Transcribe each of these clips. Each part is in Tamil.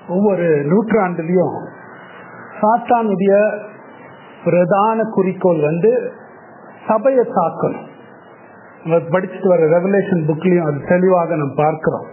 ஒவ்வொரு நூற்றாண்டுலயும் சாத்தானுடைய பிரதான குறிக்கோள் வந்து சபையை தாக்கணும் நம்ம படிச்சுட்டு வர ரெவலேஷன் புக்லயும் அது தெளிவாக நம்ம பார்க்கிறோம்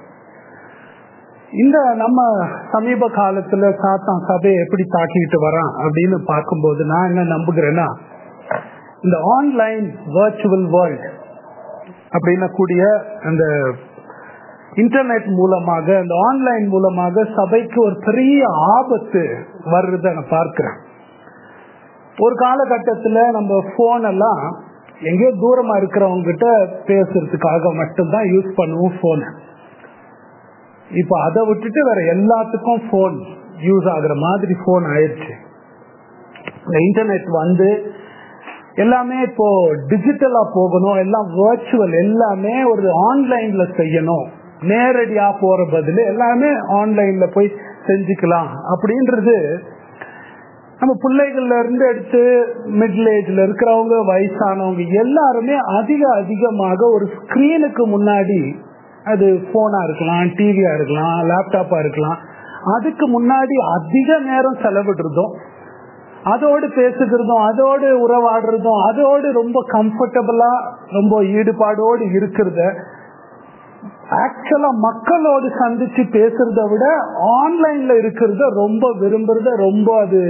இந்த நம்ம சமீப காலத்துல சாத்தான் சபையை எப்படி தாக்கிட்டு வரான் அப்படின்னு பார்க்கும்போது நான் என்ன நம்புகிறேன்னா இந்த ஆன்லைன் வர்ச்சுவல் வேர்ல்ட் அப்படின்ன கூடிய அந்த இன்டர்நெட் மூலமாக அந்த ஆன்லைன் மூலமாக சபைக்கு ஒரு பெரிய ஆபத்து வர்றத நான் பார்க்கிறேன் ஒரு காலகட்டத்தில் நம்ம போன் எல்லாம் எங்கேயோ தூரமா இருக்கிறவங்க கிட்ட பேசுறதுக்காக மட்டும்தான் யூஸ் பண்ணுவோம் போன் இப்ப அதை விட்டுட்டு வேற எல்லாத்துக்கும் போன் யூஸ் ஆகுற மாதிரி போன் ஆயிடுச்சு இந்த இன்டர்நெட் வந்து எல்லாமே இப்போ டிஜிட்டலா போகணும் எல்லாம் வர்ச்சுவல் எல்லாமே ஒரு ஆன்லைன்ல செய்யணும் நேரடியா போற பதில் எல்லாமே ஆன்லைன்ல போய் செஞ்சுக்கலாம் அப்படின்றது நம்ம பிள்ளைகள்ல இருந்து எடுத்து மிடில் ஏஜ்ல இருக்கிறவங்க வயசானவங்க எல்லாருமே அதிக அதிகமாக ஒரு ஸ்கிரீனுக்கு முன்னாடி அது போனா இருக்கலாம் டிவியா இருக்கலாம் லேப்டாப்பா இருக்கலாம் அதுக்கு முன்னாடி அதிக நேரம் செலவிடுறதும் அதோடு பேசுகிறதும் அதோடு உறவாடுறதும் அதோடு ரொம்ப கம்ஃபர்டபுளா ரொம்ப ஈடுபாடோடு இருக்கிறத ஆக்சுவலா மக்களோடு சந்திச்சு பேசுறத விட ஆன்லைன்ல இருக்கிறத ரொம்ப விரும்புறத ரொம்ப அது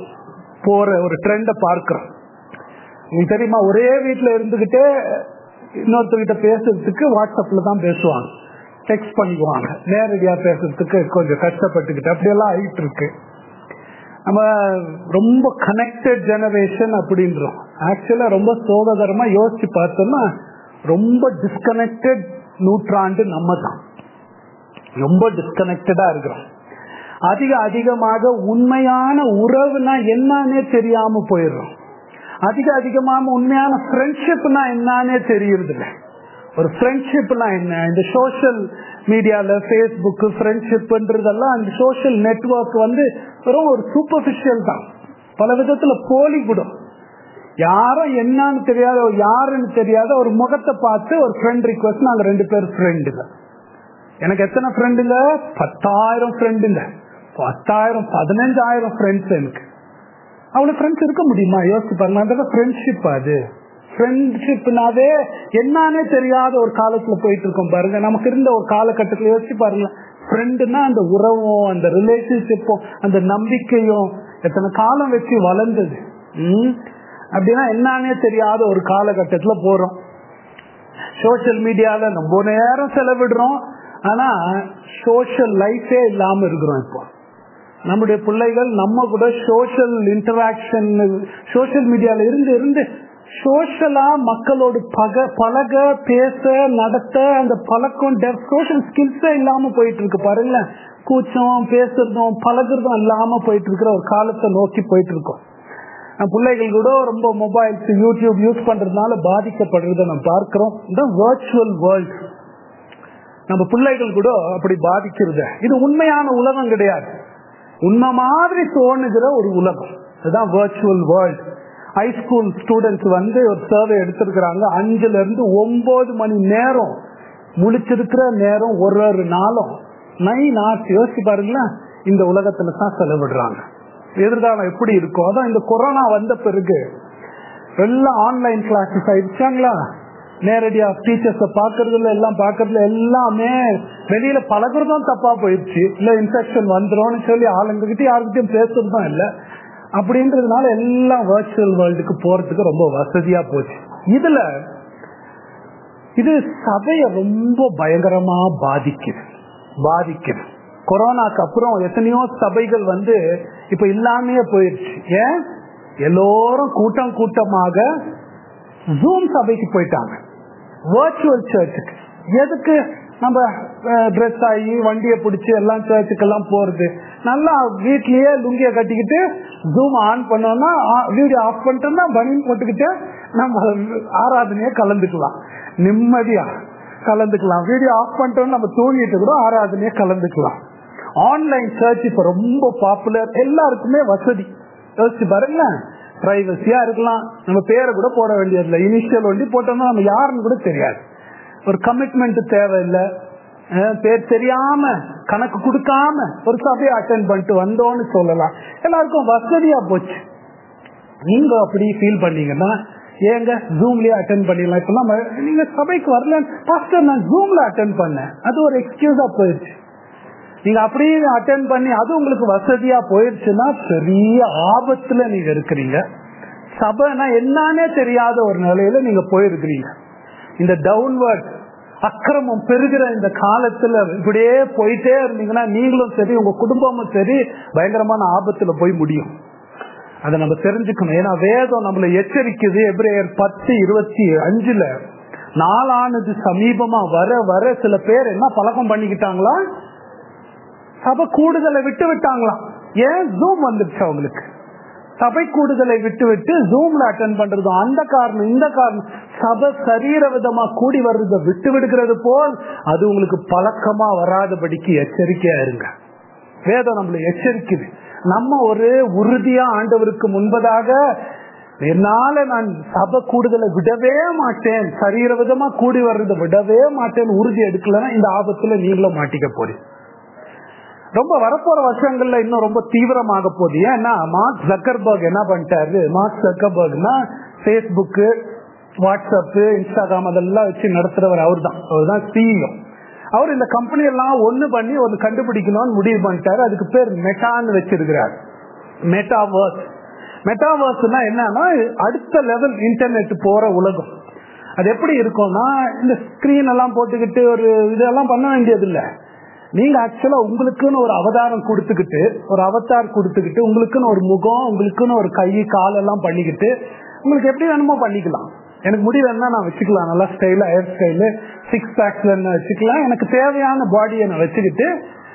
போற ஒரு ட்ரெண்ட பார்க்கிறோம் உங்களுக்கு தெரியுமா ஒரே வீட்டுல இருந்துகிட்டே இன்னொருத்தர்கிட்ட பேசுறதுக்கு வாட்ஸ்அப்ல தான் பேசுவாங்க டெக்ஸ்ட் பண்ணிக்குவாங்க நேரடியா பேசுறதுக்கு கொஞ்சம் கஷ்டப்பட்டுக்கிட்டு அப்படியெல்லாம் ஆகிட்டு இருக்கு நம்ம ரொம்ப கனெக்டட் ஜெனரேஷன் அப்படின்றோம் ஆக்சுவலா ரொம்ப சோககரமா யோசிச்சு பார்த்தோம்னா ரொம்ப டிஸ்கனெக்டட் நூற்றாண்டு நம்ம தான் ரொம்ப டிஸ்கனெக்டடா இருக்கிறோம் அதிக அதிகமாக உண்மையான உறவுனா என்னன்னே தெரியாம போயிடுறோம் அதிக அதிகமாக உண்மையான ஃப்ரெண்ட்ஷிப்னா என்னன்னே தெரியறது இல்லை ஒரு ஃப்ரெண்ட்ஷிப்னா என்ன இந்த சோசியல் மீடியால ஃபேஸ்புக் ஃப்ரெண்ட்ஷிப்ன்றதெல்லாம் இந்த சோசியல் நெட்ஒர்க் வந்து வெறும் ஒரு சூப்பர்ஃபிஷியல் தான் பல விதத்துல போலி கூட யாரும் என்னன்னு தெரியாத யாருன்னு தெரியாத ஒரு முகத்தை பார்த்து ஒரு ஃப்ரெண்ட் ரிக்வஸ்ட் நாங்க ரெண்டு பேர் ஃப்ரெண்டுங்க எனக்கு எத்தனை ஃப்ரெண்டுங்க பத்தாயிரம் ஃப்ரெண்டுங்க பத்தாயிரம் பதினஞ்சாயிரம் ஃப்ரெண்ட்ஸ் எனக்கு அவ்வளவு ஃப்ரெண்ட்ஸ் இருக்க முடியுமா யோசிச்சு பாருங்க ஃப்ரெண்ட்ஷிப் அது ஃப்ரெண்ட்ஷிப்னாவே என்னன்னே தெரியாத ஒரு காலத்துல போயிட்டு இருக்கோம் பாருங்க நமக்கு இருந்த ஒரு காலகட்டத்துல யோசிச்சு பாருங்க ஃப்ரெண்டுனா அந்த உறவும் அந்த ரிலேஷன்ஷிப்பும் அந்த நம்பிக்கையும் எத்தனை காலம் வச்சு வளர்ந்தது உம் அப்படின்னா என்னன்னே தெரியாத ஒரு காலகட்டத்துல போறோம் சோசியல் மீடியால ரொம்ப நேரம் செலவிடுறோம் ஆனா சோசியல் லைஃபே இல்லாம இருக்கிறோம் இப்போ நம்முடைய பிள்ளைகள் நம்ம கூட சோசியல் இன்டராக்ஷன் சோசியல் மீடியால இருந்து இருந்து சோசியலா மக்களோடு பக பழக பேச நடத்த அந்த பழக்கம் சோசியல் ஸ்கில்ஸே இல்லாம போயிட்டு இருக்கு பாருங்க கூச்சம் பேசுறதும் பழகுறதும் இல்லாம போயிட்டு இருக்கிற ஒரு காலத்தை நோக்கி போயிட்டு இருக்கோம் பிள்ளைகள் கூட ரொம்ப மொபைல்ஸ் யூடியூப் யூஸ் பண்றதுனால பாதிக்கப்படுறத நம்ம பார்க்கிறோம் இந்த வர்ச்சுவல் வேர்ல்ட் நம்ம பிள்ளைகள் கூட அப்படி பாதிக்கிறது இது உண்மையான உலகம் கிடையாது உண்மை மாதிரி தோணுகிற ஒரு உலகம் இதுதான் வர்ச்சுவல் வேர்ல்ட் ஹைஸ்கூல் ஸ்டூடெண்ட்ஸ் வந்து ஒரு சர்வே எடுத்திருக்கிறாங்க அஞ்சுல இருந்து ஒன்பது மணி நேரம் முழிச்சிருக்கிற நேரம் ஒரு ஒரு நாளும் நைன் ஹார்ஸ் யோசிச்சு பாருங்களேன் இந்த உலகத்துல தான் செலவிடுறாங்க எதிர்காலம் எப்படி இருக்கும் அதான் இந்த கொரோனா வந்த பிறகு எல்லாம் ஆன்லைன் கிளாஸஸ் ஆயிடுச்சாங்களா நேரடியா டீச்சர்ஸ பாக்குறதுல எல்லாம் பாக்குறதுல எல்லாமே வெளியில பழகுறதும் தப்பா போயிடுச்சு இல்ல இன்ஃபெக்ஷன் வந்துரும்னு சொல்லி ஆளுங்ககிட்ட யாருக்கிட்டையும் பேசுறதும் இல்லை அப்படின்றதுனால எல்லாம் வர்ச்சுவல் வேர்ல்டுக்கு போறதுக்கு ரொம்ப வசதியா போச்சு இதுல இது சபைய ரொம்ப பயங்கரமா பாதிக்குது பாதிக்குது கொரோனாக்கு அப்புறம் எத்தனையோ சபைகள் வந்து இப்ப இல்லாமையே போயிடுச்சு ஏன் எல்லோரும் கூட்டம் கூட்டமாக ஜூம் சபைக்கு போயிட்டாங்க வர்ச்சுவல் சர்ச்சுக்கு எதுக்கு நம்ம ட்ரெஸ் ஆகி வண்டியை பிடிச்சி எல்லாம் சர்ச்சுக்கு எல்லாம் போறது நல்லா வீட்லயே லுங்கிய கட்டிக்கிட்டு ஜூம் ஆன் பண்ணோம்னா வீடியோ ஆஃப் பண்ணிட்டோம்னா பனியன் போட்டுக்கிட்டு நம்ம ஆராதனையை கலந்துக்கலாம் நிம்மதியா கலந்துக்கலாம் வீடியோ ஆஃப் பண்ணிட்டோம் நம்ம தூங்கிட்டு கூட ஆராதனையை கலந்துக்கலாம் ஆன்லைன் சர்ச் இப்ப ரொம்ப பாப்புலர் எல்லாருக்குமே வசதி யோசிச்சு பாருங்க பிரைவசியா இருக்கலாம் நம்ம பேரை கூட போட வேண்டியதில்லை இனிஷியல் வண்டி போட்டோம்னா நம்ம யாருன்னு கூட தெரியாது ஒரு கமிட்மெண்ட் தேவையில்லை பேர் தெரியாம கணக்கு கொடுக்காம ஒரு சபையை அட்டன் பண்ணிட்டு வந்தோம்னு சொல்லலாம் எல்லாருக்கும் வசதியா போச்சு நீங்க அப்படி ஃபீல் பண்ணீங்கன்னா ஏங்க ஜூம்லயே அட்டன் பண்ணிடலாம் இப்ப நம்ம நீங்க சபைக்கு வரல பாஸ்டர் நான் ஜூம்ல அட்டன் பண்ணேன் அது ஒரு எக்ஸ்கியூஸா போயிடுச்சு நீங்க அப்படியே அட்டன் பண்ணி அது உங்களுக்கு வசதியா போயிடுச்சுன்னா பெரிய ஆபத்துல நீங்க இருக்கிறீங்க சபைனா என்னன்னே தெரியாத ஒரு நிலையில நீங்க போயிருக்கிறீங்க இந்த டவுன்வர்ட் அக்கிரமம் பெருகிற இந்த காலத்துல இப்படியே போயிட்டே இருந்தீங்கன்னா நீங்களும் சரி உங்க குடும்பமும் சரி பயங்கரமான ஆபத்துல போய் முடியும் அதை நம்ம தெரிஞ்சுக்கணும் ஏன்னா வேதம் நம்மளை எச்சரிக்குது எப்ரேயர் பத்து இருபத்தி அஞ்சுல நாளானது சமீபமா வர வர சில பேர் என்ன பழக்கம் பண்ணிக்கிட்டாங்களா சபை கூடுதலை விட்டு விட்டாங்களாம் ஏன் ஜூம் வந்துருச்சு அவங்களுக்கு சபை கூடுதலை விட்டு விட்டு ஜூம்ல அட்டன் பண்றது அந்த காரணம் இந்த காரணம் சபை சரீர விதமா கூடி வர்றதை விட்டு விடுகிறது போல் அது உங்களுக்கு பழக்கமா வராதபடிக்கு எச்சரிக்கையா இருங்க வேதம் நம்மளை எச்சரிக்குது நம்ம ஒரு உறுதியா ஆண்டவருக்கு முன்பதாக என்னால நான் சபை கூடுதலை விடவே மாட்டேன் சரீர விதமா கூடி வர்றதை விடவே மாட்டேன் உறுதி எடுக்கலன்னா இந்த ஆபத்துல நீங்களும் மாட்டிக்க போறீங்க ரொம்ப வரப்போற வருஷங்கள்ல இன்னும் ரொம்ப தீவிரமாக போகுது ஏன்னா மார்க் ஜக்கர்பர்க் என்ன பண்ணிட்டாரு மார்க் ஜக்கர்பர்க்னா பேஸ்புக்கு வாட்ஸ்அப் இன்ஸ்டாகிராம் அதெல்லாம் வச்சு நடத்துறவர் அவர் தான் அவர் தான் சிஇஓ அவர் இந்த கம்பெனி எல்லாம் ஒண்ணு பண்ணி ஒன்னு கண்டுபிடிக்கணும்னு முடிவு பண்ணிட்டாரு அதுக்கு பேர் மெட்டான்னு வச்சிருக்கிறார் மெட்டாவர்ஸ் மெட்டாவர்ஸ்னா என்னன்னா அடுத்த லெவல் இன்டர்நெட் போற உலகம் அது எப்படி இருக்கும்னா இந்த ஸ்கிரீன் எல்லாம் போட்டுக்கிட்டு ஒரு இதெல்லாம் பண்ண வேண்டியது இல்லை நீங்க ஆக்சுவலா உங்களுக்குன்னு ஒரு அவதாரம் கொடுத்துக்கிட்டு ஒரு அவதார் கொடுத்துக்கிட்டு உங்களுக்குன்னு ஒரு முகம் உங்களுக்குன்னு ஒரு கை கால் எல்லாம் பண்ணிக்கிட்டு உங்களுக்கு எப்படி வேணுமோ பண்ணிக்கலாம் எனக்கு முடி வேணா நான் வச்சுக்கலாம் நல்லா ஸ்டைல ஹேர் ஸ்டைலு சிக்ஸ் பேக்ஸ்ல வச்சுக்கலாம் எனக்கு தேவையான பாடியை நான் வச்சுக்கிட்டு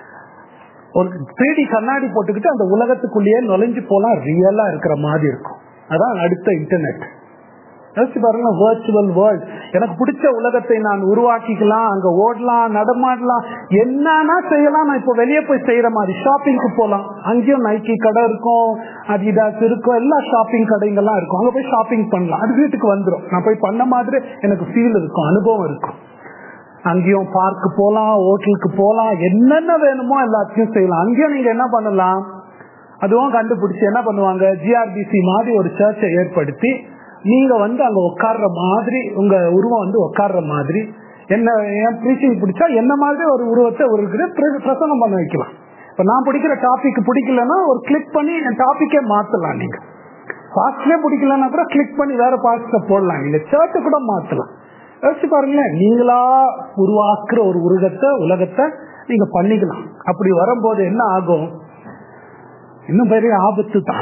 ஒரு த்ரீ கண்ணாடி போட்டுக்கிட்டு அந்த உலகத்துக்குள்ளேயே நுழைஞ்சு போலாம் ரியலா இருக்கிற மாதிரி இருக்கும் அதான் அடுத்த இன்டர்நெட் யோசிச்சு பாருங்க வர்ச்சுவல் வேர்ல்ட் எனக்கு பிடிச்ச உலகத்தை நான் உருவாக்கிக்கலாம் அங்க ஓடலாம் நடமாடலாம் என்னன்னா செய்யலாம் நான் இப்போ வெளியே போய் செய்யற மாதிரி ஷாப்பிங்க்கு போகலாம் அங்கேயும் நைக்கி கடை இருக்கும் அதிடாஸ் இருக்கும் எல்லா ஷாப்பிங் கடைங்கெல்லாம் இருக்கும் அங்க போய் ஷாப்பிங் பண்ணலாம் அது வீட்டுக்கு வந்துடும் நான் போய் பண்ண மாதிரி எனக்கு ஃபீல் இருக்கும் அனுபவம் இருக்கும் அங்கேயும் பார்க்கு போகலாம் ஹோட்டலுக்கு போகலாம் என்னென்ன வேணுமோ எல்லாத்தையும் செய்யலாம் அங்கேயும் நீங்க என்ன பண்ணலாம் அதுவும் கண்டுபிடிச்சு என்ன பண்ணுவாங்க ஜிஆர்பிசி மாதிரி ஒரு சர்ச்சை ஏற்படுத்தி நீங்க வந்து அங்க உட்கார்ற மாதிரி உங்க உருவம் வந்து உட்கார்ற மாதிரி என்ன என் ப்ரீச்சிங் பிடிச்சா என்ன மாதிரி ஒரு உருவத்தை ஒரு பிரசங்கம் பண்ண வைக்கலாம் இப்ப நான் பிடிக்கிற டாபிக் பிடிக்கலன்னா ஒரு கிளிக் பண்ணி என் டாபிக்கே மாத்தலாம் நீங்க பாஸ்ட்லயே பிடிக்கலன்னா கூட கிளிக் பண்ணி வேற பாஸ்ட போடலாம் நீங்க சர்ச்சை கூட மாத்தலாம் யோசிச்சு பாருங்களேன் நீங்களா உருவாக்குற ஒரு உருகத்தை உலகத்தை நீங்க பண்ணிக்கலாம் அப்படி வரும்போது என்ன ஆகும் இன்னும் பெரிய ஆபத்து தான்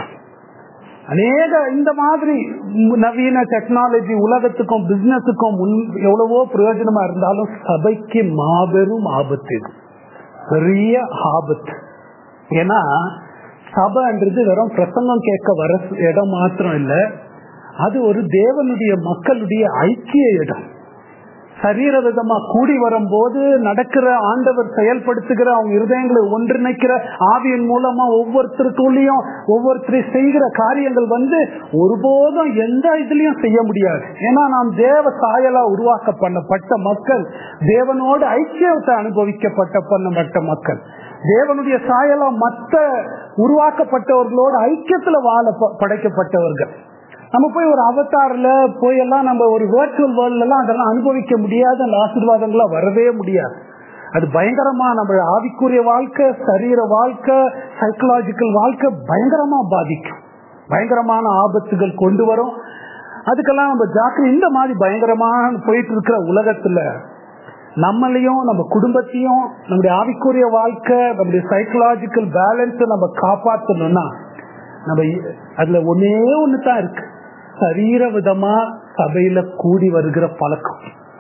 அநேக இந்த மாதிரி நவீன டெக்னாலஜி உலகத்துக்கும் பிசினஸுக்கும் முன் எவ்வளவோ பிரயோஜனமா இருந்தாலும் சபைக்கு மாபெரும் ஆபத்து இது பெரிய ஆபத்து ஏன்னா சபைன்றது வெறும் பிரசங்கம் கேட்க வர இடம் மாத்திரம் இல்ல அது ஒரு தேவனுடைய மக்களுடைய ஐக்கிய இடம் சரீர விதமா கூடி வரும்போது நடக்கிற ஆண்டவர் செயல்படுத்துகிற அவங்க இருதயங்களை ஒன்றிணைக்கிற ஆவியின் மூலமா ஒவ்வொருத்தருக்குள்ளயும் ஒவ்வொருத்தரையும் செய்கிற காரியங்கள் வந்து ஒருபோதும் எந்த இதுலயும் செய்ய முடியாது ஏன்னா நாம் தேவ சாயலா உருவாக்க பண்ணப்பட்ட மக்கள் தேவனோடு ஐக்கியத்தை அனுபவிக்கப்பட்ட பண்ணப்பட்ட மக்கள் தேவனுடைய சாயலா மற்ற உருவாக்கப்பட்டவர்களோடு ஐக்கியத்துல வாழ படைக்கப்பட்டவர்கள் நம்ம போய் ஒரு அவதாரில் போய் எல்லாம் நம்ம ஒரு வேர்ச்சுவல் வேர்ல்ட்ல எல்லாம் அதெல்லாம் அனுபவிக்க முடியாத அந்த ஆசீர்வாதங்கள்லாம் வரவே முடியாது அது பயங்கரமா நம்ம ஆவிக்குரிய வாழ்க்கை சரீர வாழ்க்கை சைக்கலாஜிக்கல் வாழ்க்கை பயங்கரமா பாதிக்கும் பயங்கரமான ஆபத்துகள் கொண்டு வரும் அதுக்கெல்லாம் நம்ம ஜாக்கிர இந்த மாதிரி பயங்கரமான போயிட்டு இருக்கிற உலகத்துல நம்மளையும் நம்ம குடும்பத்தையும் நம்முடைய ஆவிக்குரிய வாழ்க்கை நம்முடைய சைக்கலாஜிக்கல் பேலன்ஸ் நம்ம காப்பாற்றணும்னா நம்ம அதுல ஒன்னே ஒண்ணுதான் இருக்கு சரீர விதமா சபையில கூடி வருகிற பழக்கம்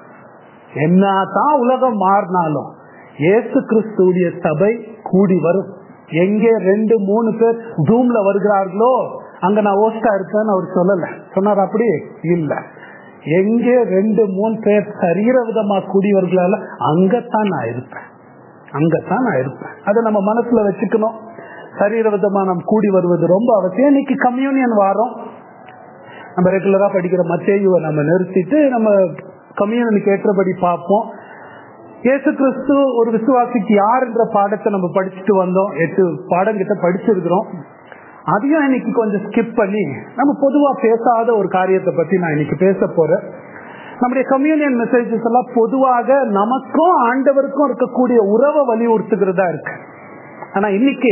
என்னதான் உலகம் மாறினாலும் ஏசு கிறிஸ்துடைய சபை கூடி வரும் எங்கே ரெண்டு மூணு பேர் ஜூம்ல வருகிறார்களோ அங்க நான் ஓஸ்டா இருப்பேன்னு அவர் சொல்லல சொன்னார் அப்படி இல்ல எங்கே ரெண்டு மூணு பேர் சரீர விதமா கூடி வருகிறால அங்கத்தான் நான் இருப்பேன் அங்கத்தான் நான் இருப்பேன் அதை நம்ம மனசுல வச்சுக்கணும் சரீர விதமா நாம் கூடி வருவது ரொம்ப அவசியம் இன்னைக்கு கம்யூனியன் வாரம் நம்ம ரெகுலரா படிக்கிற மத்தேயுவை நம்ம நிறுத்திட்டு நம்ம கம்யூனியனுக்கு ஏற்றபடி பார்ப்போம் இயேசு கிறிஸ்து ஒரு விசுவாசிக்கு யார் என்ற பாடத்தை நம்ம படிச்சுட்டு வந்தோம் எட்டு பாடம் கிட்ட படிச்சிருக்கிறோம் அதையும் இன்னைக்கு கொஞ்சம் ஸ்கிப் பண்ணி நம்ம பொதுவா பேசாத ஒரு காரியத்தை பத்தி நான் இன்னைக்கு பேச போறேன் நம்முடைய கம்யூனியன் மெசேஜஸ் எல்லாம் பொதுவாக நமக்கும் ஆண்டவருக்கும் இருக்கக்கூடிய உறவை வலியுறுத்துகிறதா இருக்கு ஆனா இன்னைக்கு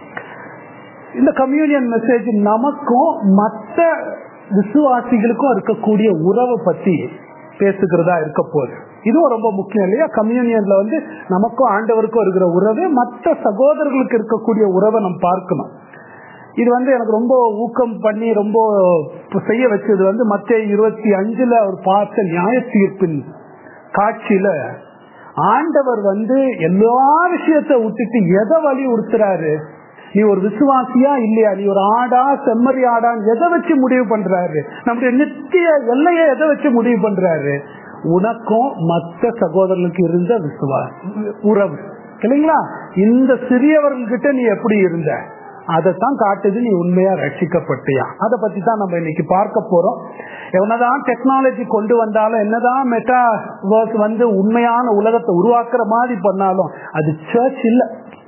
இந்த கம்யூனியன் மெசேஜ் நமக்கும் மற்ற விசுவாசிகளுக்கும் இருக்கக்கூடிய உறவை பத்தி பேசுகிறதா இருக்க போகுது இதுவும் ரொம்ப முக்கியம் இல்லையா கம்யூனியன்ல வந்து நமக்கும் ஆண்டவருக்கும் இருக்கிற உறவு மற்ற சகோதரர்களுக்கு இருக்கக்கூடிய உறவை நம்ம பார்க்கணும் இது வந்து எனக்கு ரொம்ப ஊக்கம் பண்ணி ரொம்ப செய்ய வச்சது வந்து மத்திய இருபத்தி அஞ்சுல அவர் பார்த்த நியாய தீர்ப்பின் காட்சியில ஆண்டவர் வந்து எல்லா விஷயத்தை விட்டுட்டு எதை வலியுறுத்துறாரு நீ ஒரு விசுவாசியா இல்லையா நீ ஒரு ஆடா செம்மறி ஆடான்னு எதை வச்சு முடிவு பண்றாரு நம்முடைய நித்திய எல்லையை எதை வச்சு முடிவு பண்றாரு உனக்கும் மற்ற சகோதரனுக்கு இருந்த விசுவாச உறவு இல்லைங்களா இந்த சிறியவர்கள்கிட்ட நீ எப்படி இருந்த அதைத்தான் காட்டுது நீ உண்மையா ரட்சிக்கப்பட்டியா அதை பத்தி தான் நம்ம இன்னைக்கு பார்க்க போறோம் என்னதான் டெக்னாலஜி கொண்டு வந்தாலும் என்னதான் மெட்டா வந்து உண்மையான உலகத்தை உருவாக்குற மாதிரி பண்ணாலும் அது சர்ச் இல்ல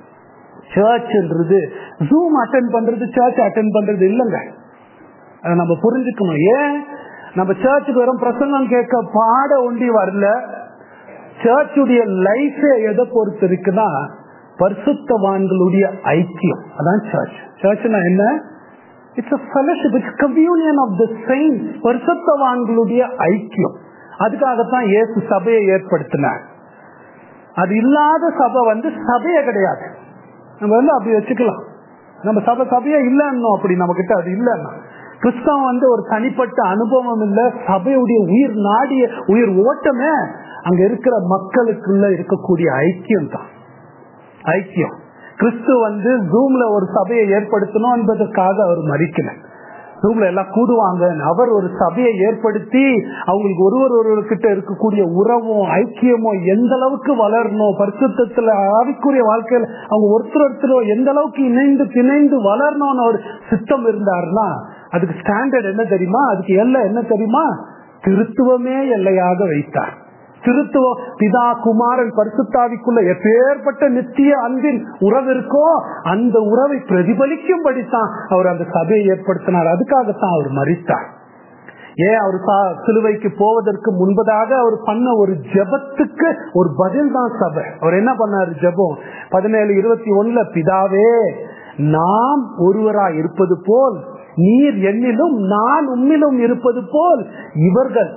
சர்ச்ன்றது ஜூம் அட்டன் பண்றது சர்ச் அட்டன் பண்றது இல்லைங்க அதை நம்ம புரிஞ்சுக்கணும் ஏன் நம்ம சர்ச்சுக்கு வரும் பிரசங்கம் கேட்க பாட ஒண்டி வரல சர்ச்சுடைய லைஃபே எதை பொறுத்து இருக்குன்னா பரிசுத்தவான்களுடைய ஐக்கியம் அதான் சர்ச் சர்ச்னா என்ன it's a fellowship it's communion of the saints பரிசுத்தவான்களுடைய ஐக்கியம் அதுக்காகத்தான் இயேசு சபையை ஏற்படுத்தினார் அது இல்லாத சபை வந்து சபையே கிடையாது நம்ம வந்து அப்படி வச்சுக்கலாம் நம்ம சபை சபையே இல்லைன்னு அப்படி நம்ம கிட்ட அது இல்லைன்னா கிறிஸ்தவம் வந்து ஒரு தனிப்பட்ட அனுபவம் இல்ல சபையுடைய உயிர் நாடிய உயிர் ஓட்டமே அங்க இருக்கிற மக்களுக்குள்ள இருக்கக்கூடிய ஐக்கியம் தான் ஐக்கியம் கிறிஸ்து வந்து ஜூம்ல ஒரு சபையை ஏற்படுத்தணும் என்பதற்காக அவர் மறிக்கல ஜூம்ல எல்லாம் கூடுவாங்க அவர் ஒரு சபையை ஏற்படுத்தி அவங்களுக்கு ஒருவர் ஒருவர்கிட்ட இருக்கக்கூடிய உறவும் ஐக்கியமும் எந்த அளவுக்கு வளரணும் பரிசுத்தத்துல ஆவிக்குரிய வாழ்க்கையில அவங்க ஒருத்தர் ஒருத்தர் எந்த அளவுக்கு இணைந்து பிணைந்து வளரணும்னு ஒரு சித்தம் இருந்தாருன்னா அதுக்கு ஸ்டாண்டர்ட் என்ன தெரியுமா அதுக்கு எல்லை என்ன தெரியுமா திருத்துவமே எல்லையாக வைத்தார் திருத்துவம் பிதா குமாரன் பரிசுத்தாவிக்குள்ள எப்பேற்பட்ட நித்திய அன்பின் உறவு இருக்கோ அந்த உறவை பிரதிபலிக்கும்படித்தான் அவர் அந்த சபையை ஏற்படுத்தினார் அதுக்காகத்தான் அவர் மறித்தார் ஏன் அவர் சிலுவைக்கு போவதற்கு முன்பதாக அவர் பண்ண ஒரு ஜபத்துக்கு ஒரு பதில் தான் சபை அவர் என்ன பண்ணாரு ஜபம் பதினேழு இருபத்தி ஒண்ணுல பிதாவே நாம் ஒருவரா இருப்பது போல் நீர் என்னிலும் நான் உம்மிலும் இருப்பது போல் இவர்கள்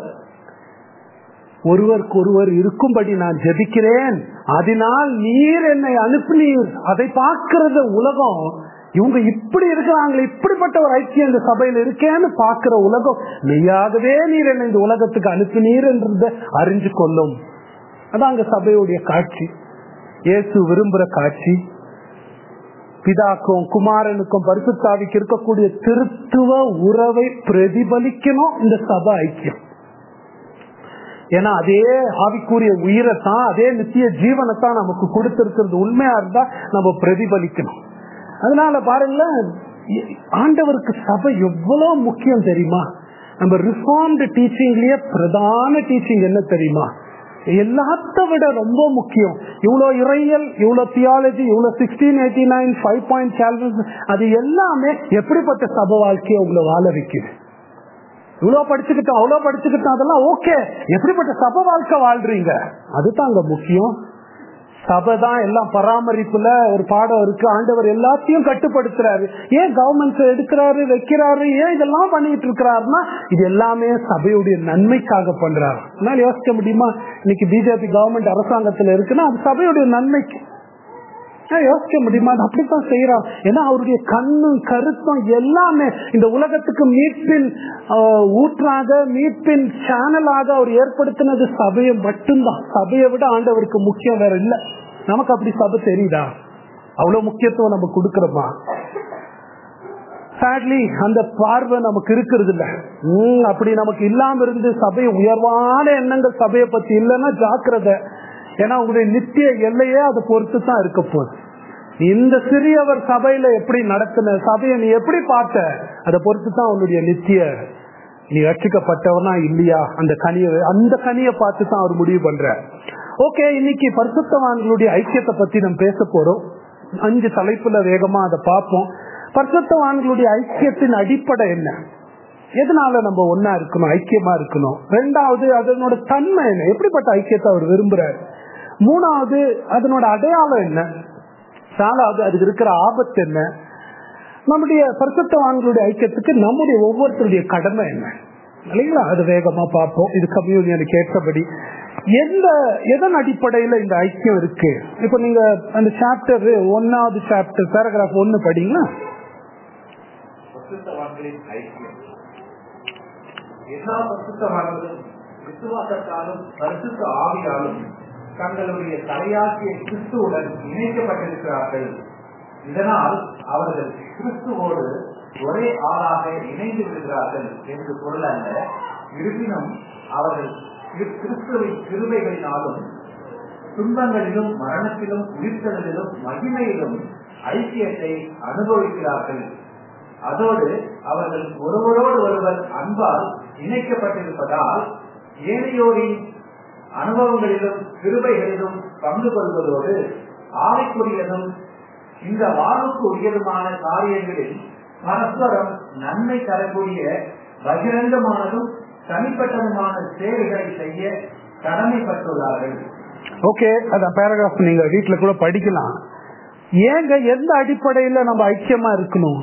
ஒருவருக்கு ஒருவர் இருக்கும்படி நான் ஜெபிக்கிறேன் அதனால் நீர் என்னை அனுப்பினீர் அதை பார்க்கிறது உலகம் இவங்க இப்படி இருக்கிறாங்களே இப்படிப்பட்ட ஒரு ஐக்கியம் இந்த சபையில் இருக்கேன்னு பார்க்கிற உலகம் மெய்யாகவே நீர் என்னை இந்த உலகத்துக்கு அனுப்பினீர் என்றத அறிஞ்சு கொள்ளும் அதான் அங்க சபையுடைய காட்சி இயேசு விரும்புற காட்சி பிதாக்கும் குமாரனுக்கும் பரிசுத்தாவிக்கு இருக்கக்கூடிய திருத்துவ உறவை பிரதிபலிக்கணும் இந்த சபை ஐக்கியம் ஏன்னா அதே ஆவிக்குரிய உயிரை தான் அதே நித்திய ஜீவனை தான் நமக்கு கொடுத்திருக்கிறது உண்மையா இருந்தா நம்ம பிரதிபலிக்கணும் அதனால பாருங்களேன் ஆண்டவருக்கு சபை எவ்வளவு முக்கியம் தெரியுமா நம்ம ரிஃபார்ம்டு டீச்சிங்லயே பிரதான டீச்சிங் என்ன தெரியுமா எல்லாத்த விட ரொம்ப முக்கியம் இவ்வளவு இறையல் இவ்வளவு தியாலஜி இவ்வளவு sixteen eighty nine five point Calvin's அது எல்லாமே எப்படிப்பட்ட சபை வாழ்க்கையை உங்களை வாழ வைக்குது இவ்வளவு படிச்சுக்கிட்டோம் அவ்வளவு படிச்சுக்கிட்டோம் அதெல்லாம் ஓகே எப்படிப்பட்ட சபை வாழ்க்கை வாழ்றீங்க அதுதான் அங்க முக்கியம் சபை தான் எல்லாம் பராமரிப்புல ஒரு பாடம் இருக்கு ஆண்டவர் எல்லாத்தையும் கட்டுப்படுத்துறாரு ஏன் கவர்மெண்ட் எடுக்கிறாரு வைக்கிறாரு ஏன் இதெல்லாம் பண்ணிட்டு இருக்கிறாருன்னா இது எல்லாமே சபையுடைய நன்மைக்காக பண்றாரு அதனால யோசிக்க முடியுமா இன்னைக்கு பிஜேபி கவர்மெண்ட் அரசாங்கத்துல இருக்குன்னா அது சபையுடைய நன்மைக்கு யோசிக்க முடியுமா அது அப்படித்தான் செய்யறான் ஏன்னா அவருடைய கண்ணும் கருத்தும் எல்லாமே இந்த உலகத்துக்கு மீட்பின் ஊற்றாக மீட்பின் சேனலாக அவர் ஏற்படுத்தினது சபையை மட்டும்தான் சபையை விட ஆண்டவருக்கு முக்கியம் வேற இல்ல நமக்கு அப்படி சபை தெரியுதா அவ்வளவு முக்கியத்துவம் நம்ம கொடுக்கறோமா சேட்லி அந்த பார்வை நமக்கு இருக்கிறது இல்ல உம் அப்படி நமக்கு இல்லாம இருந்து சபை உயர்வான எண்ணங்கள் சபையை பத்தி இல்லைன்னா ஜாக்கிரதை ஏன்னா உங்களுடைய நித்திய எல்லையே அதை பொறுத்து தான் இருக்க போகுது இந்த சிறியவர் சபையில எப்படி நடத்தின சபையை நீ எப்படி பார்த்த அதை பொறுத்து தான் உன்னுடைய நித்திய நீ ரட்சிக்கப்பட்டவனா இல்லையா அந்த கனிய அந்த கனியை பார்த்து தான் அவர் முடிவு பண்ற ஓகே இன்னைக்கு பரிசுத்தவான்களுடைய ஐக்கியத்தை பத்தி நம்ம பேச போறோம் அஞ்சு தலைப்புல வேகமா அதை பார்ப்போம் பரிசுத்தவான்களுடைய ஐக்கியத்தின் அடிப்படை என்ன எதனால நம்ம ஒன்னா இருக்கணும் ஐக்கியமா இருக்கணும் ரெண்டாவது அதனோட தன்மை என்ன எப்படிப்பட்ட ஐக்கியத்தை அவர் விரும்புறாரு மூணாவது அதனோட அடையாளம் என்ன நாலாவது அதுக்கு இருக்கிற ஆபத்து என்ன நம்முடைய பரிசுத்தவான்களுடைய ஐக்கியத்துக்கு நம்முடைய ஒவ்வொருத்தருடைய கடமை என்ன இல்லைங்களா அது வேகமா பார்ப்போம் இது கம்யூனியனுக்கு ஏற்றபடி எந்த எதன் அடிப்படையில இந்த ஐக்கியம் இருக்கு இப்ப நீங்க அந்த சாப்டர் ஒன்னாவது சாப்டர் பேராகிராஃப் ஒன்னு படிங்களா பரிசுத்தவான்களின் ஐக்கியம் எல்லா பரிசுத்தவான்களும் விசுவாசத்தாலும் பரிசுத்த ஆவியாலும் தங்களுடைய தலையாக்கிய கிறிஸ்துவுடன் இணைக்கப்பட்டிருக்கிறார்கள் இதனால் அவர்கள் கிறிஸ்துவோடு ஒரே ஆளாக இணைந்து விடுகிறார்கள் என்று பொருள் அல்ல இருப்பினும் அவர்கள் கிறிஸ்- கிறிஸ்துவின் கிருபைகளினாலும் துன்பங்களிலும் மரணத்திலும் உயிர்த்தலிலும் மகிமையிலும் ஐக்கியத்தை அனுபவிக்கிறார்கள் அதோடு அவர்கள் ஒருவரோடு ஒருவர் அன்பால் இணைக்கப்பட்டிருப்பதால் ஏனையோரின் அனுபவங்களிலும் கிருபைகளிலும் பங்கு கொள்வதோடு ஆவிக்குரியதும் இந்த வாழ்வுக்கு உரியதுமான காரியங்களில் பரஸ்பரம் நன்மை தரக்கூடிய பகிரங்கமானதும் தனிப்பட்டதுமான சேவைகளை செய்ய கடமைப்பட்டுள்ளார்கள் ஓகே அந்த பேராகிராஃப் நீங்க வீட்டுல கூட படிக்கலாம் ஏங்க எந்த அடிப்படையில நம்ம ஐக்கியமா இருக்கணும்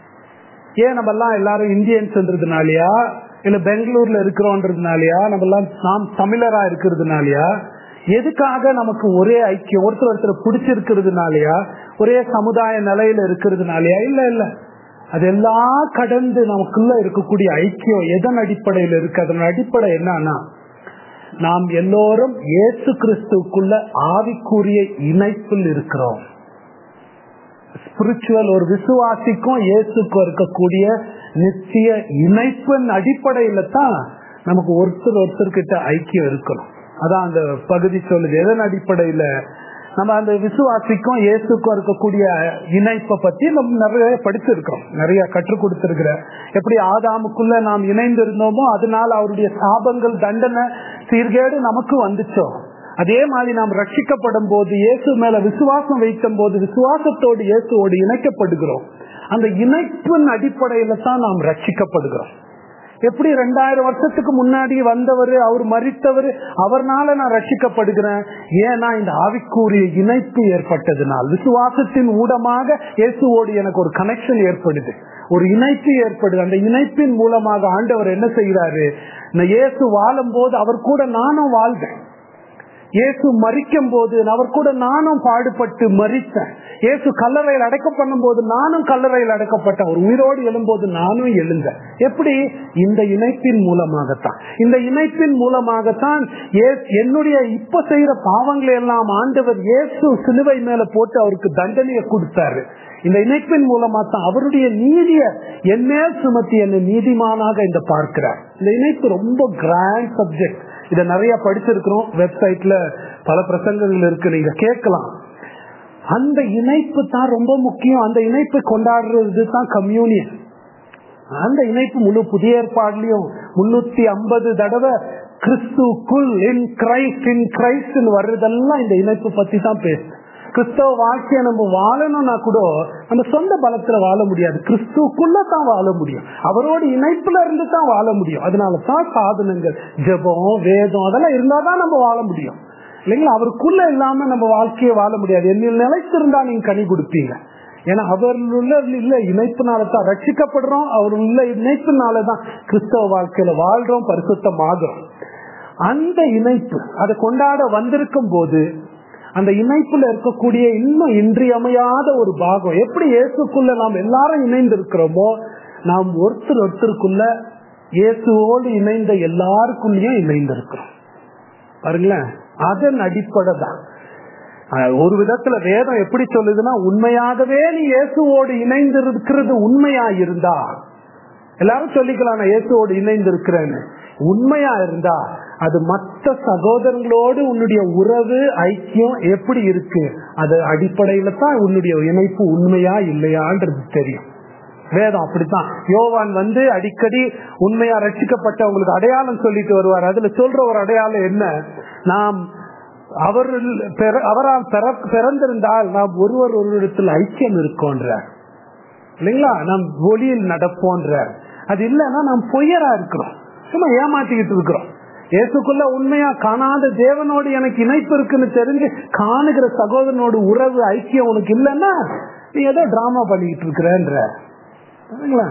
ஏன் நம்ம எல்லாம் எல்லாரும் இந்தியன்ஸ்ன்றதுனாலயா இல்ல பெங்களூர்ல இருக்கிறோன்றதுனாலயா நம்ம எல்லாம் நாம் தமிழரா இருக்கிறதுனாலயா எதுக்காக நமக்கு ஒரே ஐக்கியம் ஒருத்தர் ஒருத்தர் பிடிச்சிருக்கிறதுனாலயா ஒரே சமுதாய நிலையில இருக்கிறதுனாலயா இல்ல இல்ல அதெல்லாம் கடந்து நமக்குள்ள இருக்கக்கூடிய ஐக்கியம் எதன் அடிப்படையில் இருக்கு அதன் அடிப்படை என்னன்னா நாம் எல்லோரும் இயேசு கிறிஸ்துக்குள்ள ஆவிக்குரிய இணைப்பில் இருக்கிறோம் ஸ்பிரிச்சுவல் ஒரு விசுவாசிக்கும் இயேசுக்கும் இருக்கக்கூடிய நித்திய இணைப்பின் அடிப்படையில தான் நமக்கு ஒருத்தர் ஒருத்தர் கிட்ட ஐக்கியம் இருக்கணும் அதான் அந்த பகுதி சொல்லுது எதன் அடிப்படையில நம்ம அந்த விசுவாசிக்கும் இயேசுக்கும் இருக்கக்கூடிய இணைப்பை பத்தி நம்ம நிறைய படிச்சிருக்கிறோம் நிறைய கற்றுக் கொடுத்திருக்கிற எப்படி ஆதாமுக்குள்ள நாம் இணைந்து இருந்தோமோ அதனால அவருடைய சாபங்கள் தண்டனை சீர்கேடு நமக்கு வந்துச்சோ அதே மாதிரி நாம் ரட்சிக்கப்படும் போது இயேசு மேல விசுவாசம் வைக்கும் போது விசுவாசத்தோடு இயேசுவோடு இணைக்கப்படுகிறோம் அந்த இணைப்பின் அடிப்படையில தான் நாம் ரட்சிக்கப்படுகிறோம் எப்படி ரெண்டாயிரம் வருஷத்துக்கு முன்னாடி வந்தவர் அவர் மறித்தவர் அவர்னால நான் ரட்சிக்கப்படுகிறேன் ஏன்னா இந்த ஆவிக்குரிய இணைப்பு ஏற்பட்டதுனால் விசுவாசத்தின் ஊடமாக இயேசுவோடு எனக்கு ஒரு கனெக்ஷன் ஏற்படுது ஒரு இணைப்பு ஏற்படுது அந்த இணைப்பின் மூலமாக ஆண்டவர் என்ன செய்கிறாரு நான் இயேசு வாழும் போது அவர் கூட நானும் வாழ்ந்தேன் இயேசு மறிக்கும் போது அவர் கூட நானும் பாடுபட்டு மறித்தேன் இயேசு கல்லறையில் அடைக்க பண்ணும் போது நானும் கல்லறையில் அடைக்கப்பட்டேன் ஒரு உயிரோடு எழும்போது நானும் எழுந்தேன் எப்படி இந்த இணைப்பின் மூலமாகத்தான் இந்த இணைப்பின் மூலமாகத்தான் இயே- என்னுடைய இப்ப செய்யற பாவங்களை எல்லாம் ஆண்டவர் இயேசு சிலுவை மேல போட்டு அவருக்கு தண்டனையை கொடுத்தாரு இந்த இணைப்பின் மூலமா தான் அவருடைய நீதிய என் மேல் சுமத்தி என்னை நீதிமானாக இந்த பார்க்கிறார் இந்த இணைப்பு ரொம்ப கிராண்ட் சப்ஜெக்ட் இதை நிறைய படிச்சிருக்கிறோம் வெப்சைட்ல பல பிரசங்கங்கள் இருக்கு நீங்க கேட்கலாம் அந்த இணைப்பு தான் ரொம்ப முக்கியம் அந்த இணைப்பு கொண்டாடுறது தான் கம்யூனியன் அந்த இணைப்பு முழு புதிய ஏற்பாடுலயும் முன்னூத்தி ஐம்பது தடவை கிறிஸ்துக்குள் இன் கிரைஸ்ட் இன் கிரைஸ்ட் வர்றதெல்லாம் இந்த இணைப்பு பத்தி தான் பேசு கிறிஸ்தவ வாழ்க்கையை நம்ம வாழணும்னா கூட நம்ம சொந்த பலத்துல வாழ முடியாது கிறிஸ்துக்குள்ள தான் வாழ முடியும் அவரோட இணைப்புல இருந்து தான் வாழ முடியும் அதனால தான் சாதனங்கள் ஜெபம் வேதம் அதெல்லாம் இருந்தாதான் நம்ம வாழ முடியும் இல்லைங்களா அவருக்குள்ள இல்லாம நம்ம வாழ்க்கையை வாழ முடியாது என்னில் நிலைத்திருந்தா நீங்க கனி கொடுப்பீங்க ஏன்னா அவர் உள்ள இல்ல இணைப்புனால தான் ரட்சிக்கப்படுறோம் அவர் உள்ள இணைப்புனால தான் கிறிஸ்தவ வாழ்க்கையில வாழ்றோம் பரிசுத்தமாகிறோம் அந்த இணைப்பு அதை கொண்டாட வந்திருக்கும் போது அந்த இணைப்புல இருக்கக்கூடிய இன்னும் இன்றியமையாத ஒரு பாகம் எப்படி இயேசுக்குள்ள நாம் எல்லாரும் இணைந்து இருக்கிறோமோ நாம் ஒருத்தர் ஒருத்தருக்குள்ள இயேசுவோடு இணைந்த எல்லாருக்குள்ளேயும் இணைந்து இருக்கிறோம் பாருங்களேன் அதன் அடிப்படை தான் அஹ் ஒரு விதத்துல வேதம் எப்படி சொல்லுதுன்னா உண்மையாகவே நீ இயேசுவோடு இணைந்து இருக்கிறது உண்மையா இருந்தா எல்லாரும் சொல்லிக்கலாம் நான் இயேசுவோடு இணைந்து இருக்கிறேன்னு உண்மையா இருந்தா அது மற்ற சகோதரங்களோடு உன்னுடைய உறவு ஐக்கியம் எப்படி இருக்கு அது அடிப்படையில தான் உன்னுடைய இணைப்பு உண்மையா இல்லையான்றது தெரியும் வேதம் அப்படித்தான் யோவான் வந்து அடிக்கடி உண்மையா ரட்சிக்கப்பட்டவங்களுக்கு அடையாளம் சொல்லிட்டு வருவார் அதுல சொல்ற ஒரு அடையாளம் என்ன நாம் அவர் பிற- அவரால் பிற- பிறந்திருந்தால் நாம் ஒருவர் ஒருவரிடத்தில் ஐக்கியம் இருக்கோன்றார் இல்லைங்களா நாம் ஒளியில் நடப்போன்றார் அது இல்லைன்னா நாம் பொய்யரா இருக்கிறோம் சும்மா ஏமாத்திக்கிட்டு இருக்கிறோம் இயேசுக்குள்ள உண்மையா காணாத தேவனோடு எனக்கு இணைப்பு இருக்குன்னு தெரிஞ்சு காணுகிற சகோதரனோடு உறவு ஐக்கியம் உனக்கு இல்லைன்னா நீ ஏதோ டிராமா பண்ணிக்கிட்டு இருக்கிறன்ற சரிங்களா?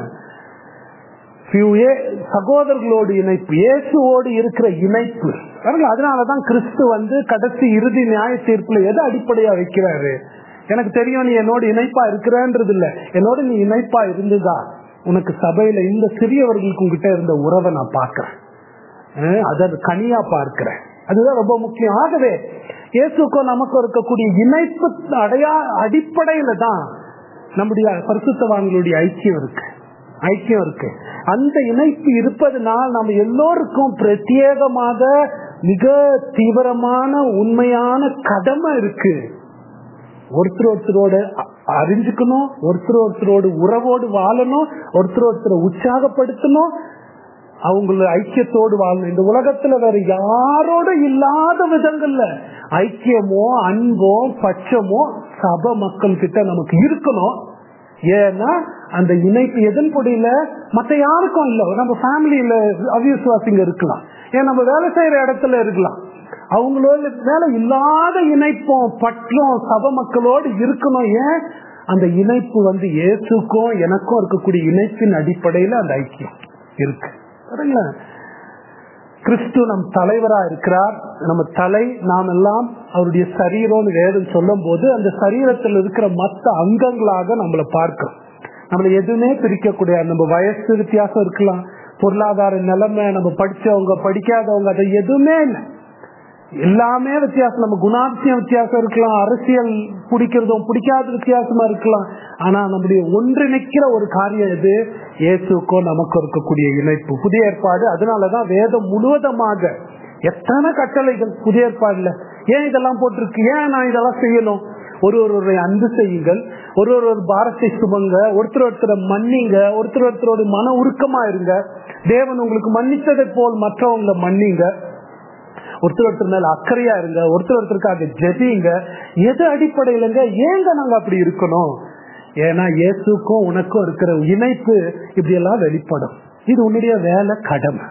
few ஏ- சகோதரர்களோடு இணைப்பு இயேசுவோடு இருக்கிற இணைப்பு பாருங்க அதனாலதான் கிறிஸ்து வந்து கடைசி இறுதி நியாய தீர்ப்புல எதை அடிப்படையா வைக்கிறாரு எனக்கு தெரியும் நீ என்னோட இணைப்பா இருக்கிறன்றது இல்ல என்னோட நீ இணைப்பா இருந்துதா உனக்கு சபையில இந்த சிறியவர்களுக்கு உங்ககிட்ட இருந்த உறவை நான் பார்க்கிறேன் அஹ் அதை கனியா பார்க்கிறேன் அதுதான் ரொம்ப முக்கியம் ஆகவே இயேசுக்கும் நமக்கும் இருக்கக்கூடிய இணைப்பு அடையா அடிப்படையில தான் நம்முடைய பரிசுத்தவான்களுடைய ஐக்கியம் இருக்கு ஐக்கியம் இருக்கு அந்த இணைப்பு இருப்பதனால் நம்ம எல்லோருக்கும் பிரத்யேகமாக மிக தீவிரமான உண்மையான கடமை இருக்கு ஒருத்தர் ஒருத்தரோட அ- அறிஞ்சுக்கணும் ஒருத்தர் ஒருத்தரோடு உறவோடு வாழணும் ஒருத்தர் ஒருத்தரை உற்சாகப்படுத்தணும் அவங்கள ஐக்கியத்தோடு வாழணும் இந்த உலகத்துல வேற யாரோட இல்லாத விதங்கள்ல ஐக்கியமோ அன்போ பட்சமோ சபை மக்கள் கிட்ட நமக்கு இருக்கணும் ஏன்னா அந்த இணைப்பு எதன் பொடியில மத்த யாருக்கும் இல்ல நம்ம ஃபேமிலியில அவிசுவாசிங்க இருக்கலாம் ஏன் நம்ம வேலை செய்யற இடத்துல இருக்கலாம் அவங்களோட வேலை இல்லாத இணைப்பும் பற்றும் சபை மக்களோடு இருக்கணும் ஏன் அந்த இணைப்பு வந்து இயேசுக்கும் எனக்கும் இருக்கக்கூடிய இணைப்பின் அடிப்படையில அந்த ஐக்கியம் இருக்கு சரிங்களா கிறிஸ்து நம் தலைவரா இருக்கிறார் நம்ம தலை நாம் எல்லாம் அவருடைய சரீரம்னு வேதம் சொல்லும் போது அந்த சரீரத்தில் இருக்கிற மற்ற அங்கங்களாக நம்மளை பார்க்கிறோம் நம்மளை எதுவுமே பிரிக்கக்கூடிய நம்ம வயசு வித்தியாசம் இருக்கலாம் பொருளாதார நிலைமை நம்ம படிச்சவங்க படிக்காதவங்க அது எதுவுமே இல்லை எல்லாமே வித்தியாசம் நம்ம குணாதிசயம் வித்தியாசம் இருக்கலாம் அரசியல் பிடிக்கிறதும் பிடிக்காத வித்தியாசமா இருக்கலாம் ஆனா நம்முடைய ஒன்றிணைக்கிற ஒரு காரியம் எது இயேசுக்கும் நமக்கும் இருக்கக்கூடிய இணைப்பு புதிய ஏற்பாடு அதனாலதான் வேதம் முழுவதமாக எத்தனை கட்டளைகள் புதிய ஏற்பாடுல ஏன் இதெல்லாம் போட்டிருக்கு ஏன் நான் இதெல்லாம் செய்யணும் ஒரு ஒருவரை அன்பு செய்யுங்கள் ஒரு ஒரு ஒரு பாரத்தை சுமங்க ஒருத்தர் ஒருத்தரை மன்னிங்க ஒருத்தர் ஒருத்தரோட மன உருக்கமா இருங்க தேவன் உங்களுக்கு மன்னித்ததை போல் மற்றவங்களை மன்னிங்க ஒருத்தர் ஒருத்தர் மேல அக்கறையா இருங்க ஒருத்தர் ஒருத்தருக்காக ஜெபிங்க எது அடிப்படையிலங்க ஏங்க நாங்க அப்படி இருக்கணும் ஏன்னா இயேசுக்கும் உனக்கும் இருக்கிற இணைப்பு இப்படி எல்லாம் வெளிப்படும் இது உன்னுடைய வேலை கடமை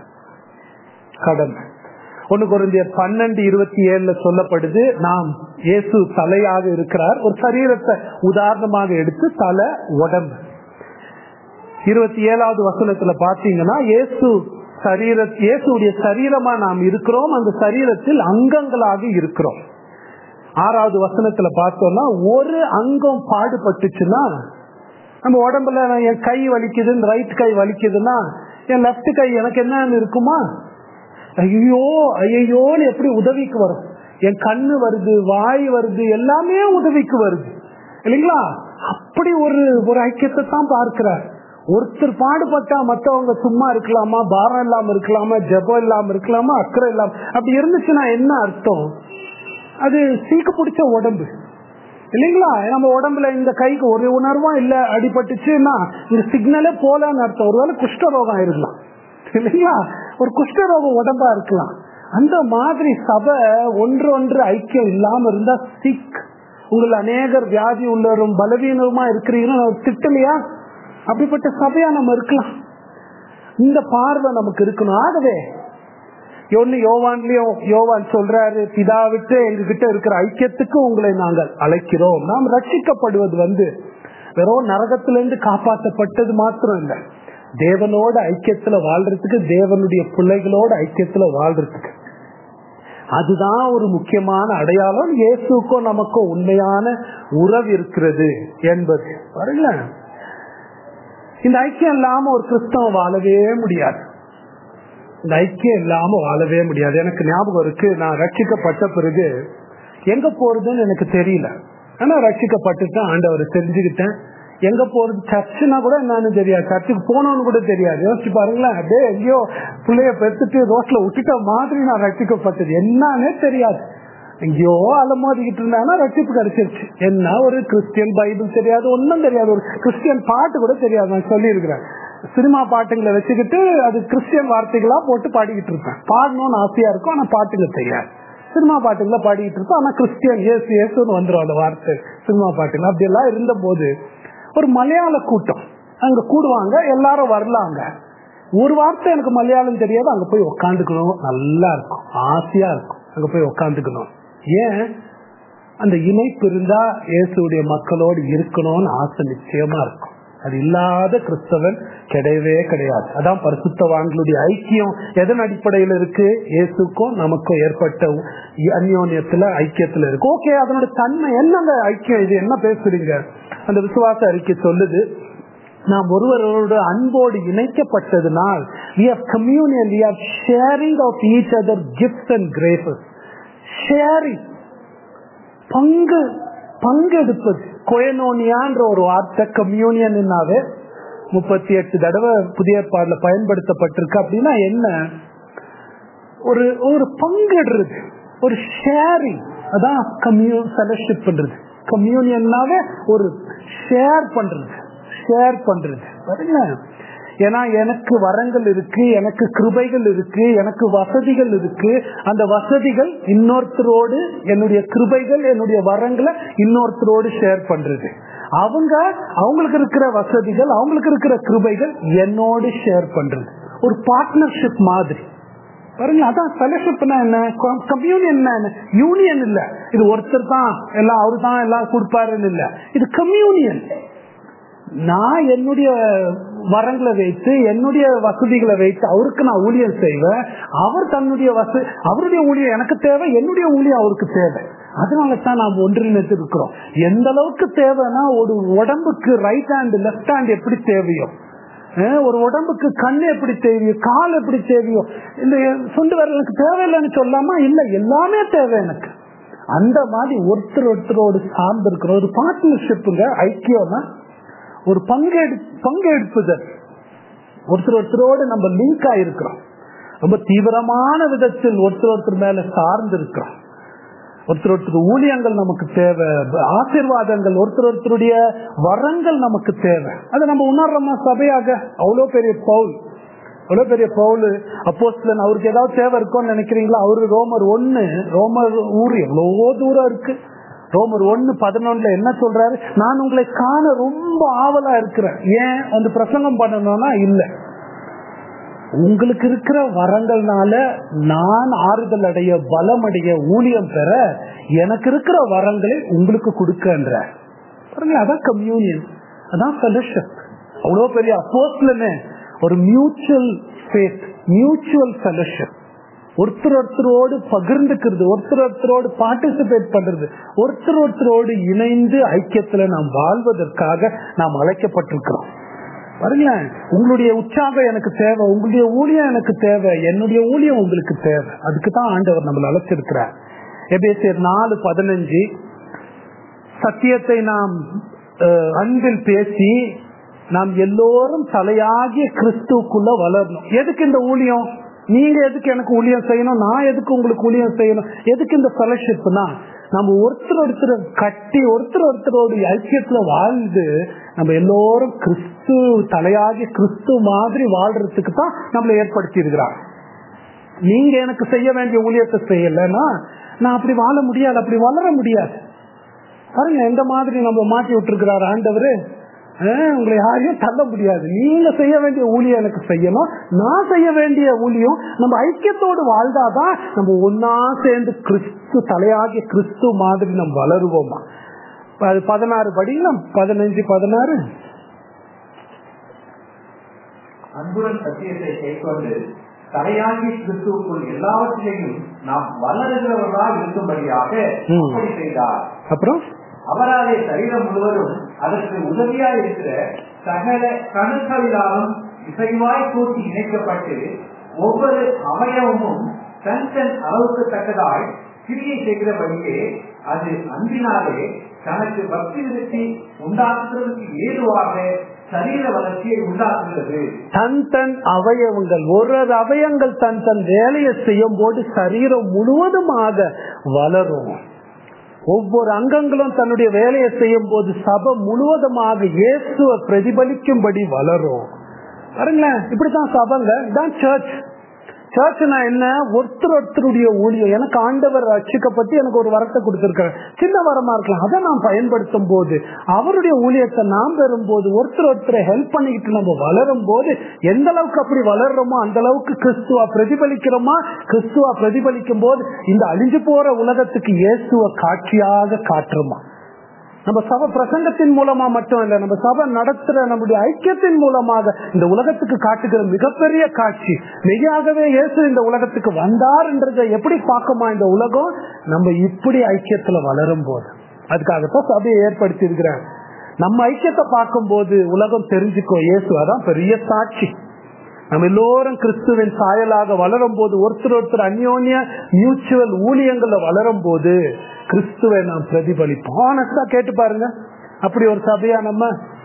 கடமை ஒண்ணு குறைந்த பன்னெண்டு இருபத்தி ஏழுல சொல்லப்படுது நாம் இயேசு தலையாக இருக்கிறார் ஒரு சரீரத்தை உதாரணமாக எடுத்து தலை உடம்பு இருபத்தி ஏழாவது வசனத்துல பாத்தீங்கன்னா இயேசு சரீர இயேசுடைய சரீரமா நாம் இருக்கிறோம் அந்த சரீரத்தில் அங்கங்களாக இருக்கிறோம் ஆறாவது வசனத்துல பார்த்தோம்னா ஒரு அங்கம் பாடுபட்டுச்சுன்னா நம்ம உடம்புல என் கை வலிக்குதுன்னு ரைட் கை வலிக்குதுன்னா என் லெப்ட் கை எனக்கு என்னன்னு இருக்குமா ஐயோ ஐயோன்னு எப்படி உதவிக்கு வரும் என் கண்ணு வருது வாய் வருது எல்லாமே உதவிக்கு வருது இல்லைங்களா அப்படி ஒரு ஒரு ஐக்கியத்தை தான் பார்க்கிறார் ஒருத்தர் பாடுபட்டா மத்தவங்க சும்மா இருக்கலாமா பாரம் இல்லாம இருக்கலாமா ஜபம் இல்லாம இருக்கலாமா அக்கறை இல்லாம அப்படி இருந்துச்சுன்னா என்ன அர்த்தம் அது சீக்கு பிடிச்ச உடம்பு இல்லைங்களா நம்ம உடம்புல இந்த கைக்கு ஒரு உணர்வும் இல்ல அடிபட்டுச்சுன்னா இந்த சிக்னலே போலன்னு அர்த்தம் ஒருவேளை குஷ்டரோகம் இருக்கலாம் இல்லைங்களா ஒரு குஷ்டரோகம் உடம்பா இருக்கலாம் அந்த மாதிரி சபை ஒன்று ஒன்று ஐக்கியம் இல்லாம இருந்தா சிக் உங்களை அநேகர் வியாதி உள்ளவரும் பலவீனருமா இருக்கிறீங்கன்னா திட்டலையா அப்படிப்பட்ட சபையா நம்ம இருக்கலாம் இந்த பார்வை நமக்கு இருக்கணும் ஆகவே ஒன்னு யோவான்லயும் யோவான் சொல்றாரு பிதா விட்டு எங்க கிட்ட இருக்கிற ஐக்கியத்துக்கு உங்களை நாங்கள் அழைக்கிறோம் நாம் ரட்சிக்கப்படுவது வந்து வெறும் நரகத்திலிருந்து காப்பாற்றப்பட்டது மாத்திரம் இல்ல தேவனோட ஐக்கியத்துல வாழ்றதுக்கு தேவனுடைய பிள்ளைகளோட ஐக்கியத்துல வாழ்றதுக்கு அதுதான் ஒரு முக்கியமான அடையாளம் இயேசுக்கும் நமக்கும் உண்மையான உறவு இருக்கிறது என்பது பாருங்களேன் இந்த ஐக்கியம் இல்லாம ஒரு கிறிஸ்தவம் வாழவே முடியாது இந்த ஐக்கியம் இல்லாம வாழவே முடியாது எனக்கு ஞாபகம் இருக்கு நான் ரட்சிக்கப்பட்ட பிறகு எங்க போறதுன்னு எனக்கு தெரியல ஆனா ரட்சிக்கப்பட்டுட்டேன் ஆண்டவரை தெரிஞ்சுக்கிட்டேன் எங்க போறது சர்ச்சுனா கூட என்னன்னு தெரியாது சர்ச்சுக்கு போனோம்னு கூட தெரியாது யோசிச்சு பாருங்களேன் அப்படியே எங்கேயோ பிள்ளைய பெற்றுட்டு ரோட்ல விட்டுட்ட மாதிரி நான் ரட்சிக்கப்பட்டது என்னன்னே தெரியாது எங்கேயோ அலமோதிக்கிட்டு இருந்தானா ரட்சிப்பு கிடைச்சிருச்சு என்ன ஒரு கிறிஸ்டியன் பைபிள் தெரியாது ஒன்னும் தெரியாது ஒரு கிறிஸ்டியன் பாட்டு கூட தெரியாது நான் சொல்லியிருக்கிறேன் சினிமா பாட்டுங்களை வச்சுக்கிட்டு அது கிறிஸ்டியன் வார்த்தைகளா போட்டு பாடிக்கிட்டு இருப்பேன் பாடணும்னு ஆசையா இருக்கும் ஆனா பாட்டுங்க தெரியாது சினிமா பாட்டுகளை பாடிட்டு இருப்போம் ஆனா கிறிஸ்டியன் ஏசு ஏசுன்னு வந்துடும் அந்த வார்த்தை சினிமா பாட்டுங்க அப்படி எல்லாம் இருந்த போது ஒரு மலையாள கூட்டம் அங்க கூடுவாங்க எல்லாரும் வரலாங்க ஒரு வார்த்தை எனக்கு மலையாளம் தெரியாது அங்க போய் உக்காந்துக்கணும் நல்லா இருக்கும் ஆசையா இருக்கும் அங்க போய் உக்காந்துக்கணும் ஏன் அந்த இணைப்பு இருந்தா இயேசுடைய மக்களோடு இருக்கணும்னு ஆசை நிச்சயமா இருக்கும் அது இல்லாத கிறிஸ்தவன் கிடையவே கிடையாது அதான் பரிசுத்தவான்களுடைய ஐக்கியம் எதன் அடிப்படையில் இருக்கு இயேசுக்கும் நமக்கும் ஏற்பட்ட அந்யோன்யத்துல ஐக்கியத்துல இருக்கு ஓகே அதனோட தன்மை என்னங்க ஐக்கியம் இது என்ன பேசுறீங்க அந்த விசுவாச அறிக்கை சொல்லுது நாம் ஒருவரோடு அன்போடு இணைக்கப்பட்டதுனால் we have communion we have sharing of each other gifts and graces sharing பங்கு பங்கெடுப்பது கொயனோனியான்ற ஒரு வார்த்தை கம்யூனியன்னாவே முப்பத்தி எட்டு தடவை புதிய ஏற்பாடுல பயன்படுத்தப்பட்டிருக்கு அப்படின்னா என்ன ஒரு ஒரு பங்கிடுறது ஒரு ஷேரிங் அதான் கம்யூ ஃபெலோஷிப் பண்றது கம்யூனியன்னாவே ஒரு ஷேர் பண்றது ஷேர் பண்றது பாருங்க ஏன்னா எனக்கு வரங்கள் இருக்கு எனக்கு கிருபைகள் இருக்கு எனக்கு வசதிகள் இருக்கு அந்த வசதிகள் இன்னொருத்தரோடு என்னுடைய கிருபைகள் என்னுடைய வரங்களை இன்னொருத்தரோடு ஷேர் பண்றது அவங்க அவங்களுக்கு இருக்கிற வசதிகள் அவங்களுக்கு இருக்கிற கிருபைகள் என்னோடு ஷேர் பண்றது ஒரு பார்ட்னர்ஷிப் மாதிரி பாருங்க அதான் ஃபெலோஷிப்னா என்ன கம்யூனியன் என்ன யூனியன் இல்ல இது ஒருத்தர் தான் எல்லாம் அவரு தான் எல்லாம் கொடுப்பாருன்னு இல்ல இது கம்யூனியன் நான் என்னுடைய வரங்களை வைத்து என்னுடைய வசதிகளை வைத்து அவருக்கு நான் ஊழியம் செய்வேன் அவர் தன்னுடைய வசதி அவருடைய ஊழியம் எனக்கு தேவை என்னுடைய ஊழியம் அவருக்கு தேவை அதனால தான் நாம் ஒன்றிணைத்து இருக்கிறோம் எந்த அளவுக்கு தேவைன்னா ஒரு உடம்புக்கு ரைட் ஹேண்ட் லெப்ட் ஹேண்ட் எப்படி தேவையோ ஒரு உடம்புக்கு கண் எப்படி தேவையோ கால் எப்படி தேவையோ இந்த சொண்டு வர எனக்கு தேவையில்லைன்னு சொல்லாமா இல்ல எல்லாமே தேவை எனக்கு அந்த மாதிரி ஒருத்தர் ஒருத்தரோடு சார்ந்து இருக்கிற ஒரு பார்ட்னர்ஷிப்புங்க ஐக்கியம்னா ஒரு பங்கெடு பங்கெடுப்புதல் ஒருத்தர் ஒருத்தரோடு நம்ம லிங்க் ஆயிருக்கிறோம் ரொம்ப தீவிரமான விதத்தில் ஒருத்தர் ஒருத்தர் மேல சார்ந்து இருக்கிறோம் ஒருத்தர் ஒருத்தர் ஊழியங்கள் நமக்கு தேவை ஆசீர்வாதங்கள் ஒருத்தர் ஒருத்தருடைய வரங்கள் நமக்கு தேவை அதை நம்ம உணர்றோமா சபையாக அவ்வளவு பெரிய பவுல் அவ்வளவு பெரிய பவுல் அப்போஸ்லன் அவருக்கு ஏதாவது தேவை இருக்கும்னு நினைக்கிறீங்களா அவரு ரோமர் ஒண்ணு ரோமர் ஊர் எவ்வளவோ தூரம் இருக்கு ரோமர் ஒன்னு பதினொன்னுல என்ன சொல்றாரு நான் உங்களை காண ரொம்ப ஆவலா இருக்கிறேன் ஏன் வந்து பிரசங்கம் பண்ணணும்னா இல்ல உங்களுக்கு இருக்கிற வரங்கள்னால நான் ஆறுதல் அடைய பலம் அடைய ஊழியம் பெற எனக்கு இருக்கிற வரங்களை உங்களுக்கு கொடுக்கன்ற அதான் கம்யூனியன் அதான் ஃபெலோஷிப் அவ்வளோ பெரிய அப்போஸ்லன்னு ஒரு மியூச்சுவல் ஃபேத் மியூச்சுவல் ஃபெலோஷிப் ஒருத்தர் ஒருத்தரோடு பகிர்ந்துக்கிறது ஒருத்தர் ஒருத்தரோடு பார்ட்டிசிபேட் பண்றது ஒருத்தர் ஒருத்தரோடு இணைந்து ஐக்கியத்துல நாம் வாழ்வதற்காக நாம் அழைக்கப்பட்டிருக்கிறோம் பாருங்களேன் உங்களுடைய உற்சாகம் எனக்கு தேவை உங்களுடைய ஊழியம் எனக்கு தேவை என்னுடைய ஊழியம் உங்களுக்கு தேவை அதுக்கு தான் ஆண்டவர் நம்மளை அழைச்சிருக்கிறார் எபேசியர் நாலு பதினஞ்சு சத்தியத்தை நாம் அன்பில் பேசி நாம் எல்லோரும் தலையாகிய கிறிஸ்துக்குள்ள வளரணும் எதுக்கு இந்த ஊழியம் நீங்க எதுக்கு எனக்கு ஊழியம் செய்யணும் நான் எதுக்கு உங்களுக்கு ஊழியம் செய்யணும் எதுக்கு இந்த ஃபெலோஷிப்னா நம்ம ஒருத்தர் ஒருத்தர் கட்டி ஒருத்தர் ஒருத்தரோட ஐக்கியத்துல வாழ்ந்து நம்ம எல்லோரும் கிறிஸ்து தலையாகி கிறிஸ்து மாதிரி வாழ்றதுக்கு தான் நம்மளை ஏற்படுத்தி இருக்கிறார் நீங்க எனக்கு செய்ய வேண்டிய ஊழியத்தை செய்யலைன்னா நான் அப்படி வாழ முடியாது அப்படி வளர முடியாது பாருங்க எந்த மாதிரி நம்ம மாற்றி விட்டுருக்கிறார் ஆண்டவர் உங்களை யாரையும் தள்ள முடியாது நீங்க செய்ய வேண்டிய ஊழியம் எனக்கு செய்யணும் நான் செய்ய வேண்டிய ஊழியம் நம்ம ஐக்கியத்தோடு வாழ்ந்தாதான் நம்ம ஒன்னா சேர்ந்து கிறிஸ்து தலையாகிய கிறிஸ்து மாதிரி நம்ம வளருவோமா அது பதினாறு படிங்களா பதினஞ்சு பதினாறு அன்புடன் சத்தியத்தை கைக்கொண்டு தலையாகி கிறிஸ்துவுக்குள் எல்லாவற்றிலையும் நாம் வளருகிறவர்களாக இருக்கும்படியாக அப்படி செய்தார் அப்புறம் அவராலே சரீரம் முழுவதும் அதற்கு உதவியா இருக்கிற சகல கணுக்களிலாலும் இசைவாய் கூட்டி இணைக்கப்பட்டு ஒவ்வொரு அவயவமும் தன் தன் அளவுக்கு தக்கதாய் கிரியை செய்கிறபடியே அது அன்பினாலே தனக்கு பக்தி விருத்தி உண்டாக்குறதுக்கு ஏதுவாக சரீர வளர்ச்சியை உண்டாக்குகிறது தன் தன் அவயவங்கள் ஒரு ஒரு அவயங்கள் தன் தன் வேலையை செய்யும் போது சரீரம் முழுவதுமாக வளரும் ஒவ்வொரு அங்கங்களும் தன்னுடைய வேலையை செய்யும் போது சபை முழுவதுமாக இயேசுவை பிரதிபலிக்கும்படி வளரும் பாருங்களேன் இப்படித்தான் சபைங்க இதான் சர்ச் சர்ச்னா என்ன ஒருத்தர் ஒருத்தருடைய ஊழியம் எனக்கு ஆண்டவர் ரட்சிக்கப்பட்டு எனக்கு ஒரு வரத்தை கொடுத்திருக்காரு சின்ன வரமா இருக்கலாம் அதை நாம் பயன்படுத்தும் போது அவருடைய ஊழியத்தை நாம் பெறும்போது ஒருத்தர் ஒருத்தரை ஹெல்ப் பண்ணிக்கிட்டு நம்ம வளரும் போது எந்த அளவுக்கு அப்படி வளர்றோமோ அந்த அளவுக்கு கிறிஸ்துவா பிரதிபலிக்கிறோமா கிறிஸ்துவா பிரதிபலிக்கும் போது இந்த அழிஞ்சு போற உலகத்துக்கு இயேசுவ காட்சியாக காட்டுறோமா நம்ம சபை பிரசங்கத்தின் மூலமா மட்டும் இல்ல நம்ம சபை நடத்துற நம்முடைய ஐக்கியத்தின் மூலமாக இந்த உலகத்துக்கு காட்டுகிற மிகப்பெரிய காட்சி மெய்யாகவே இயேசு இந்த உலகத்துக்கு வந்தார் என்றதை எப்படி பார்க்குமா இந்த உலகம் நம்ம இப்படி ஐக்கியத்துல வளரும் போது அதுக்காகத்தான் சபையை ஏற்படுத்தி இருக்கிறார் நம்ம ஐக்கியத்தை பார்க்கும் போது உலகம் தெரிஞ்சுக்கோ இயேசு அதான் பெரிய சாட்சி நம்ம எல்லோரும் கிறிஸ்துவின் சாயலாக வளரும் போது ஒருத்தர் ஒருத்தர் அந்யோன்ய மியூச்சுவல் ஊழியங்கள்ல வளரும் போது கிறிஸ்துவை நாம் பிரதிபலிப்போம் ஆனஸ்டா கேட்டு பாருங்க அப்படி ஒரு சபையா நம்ம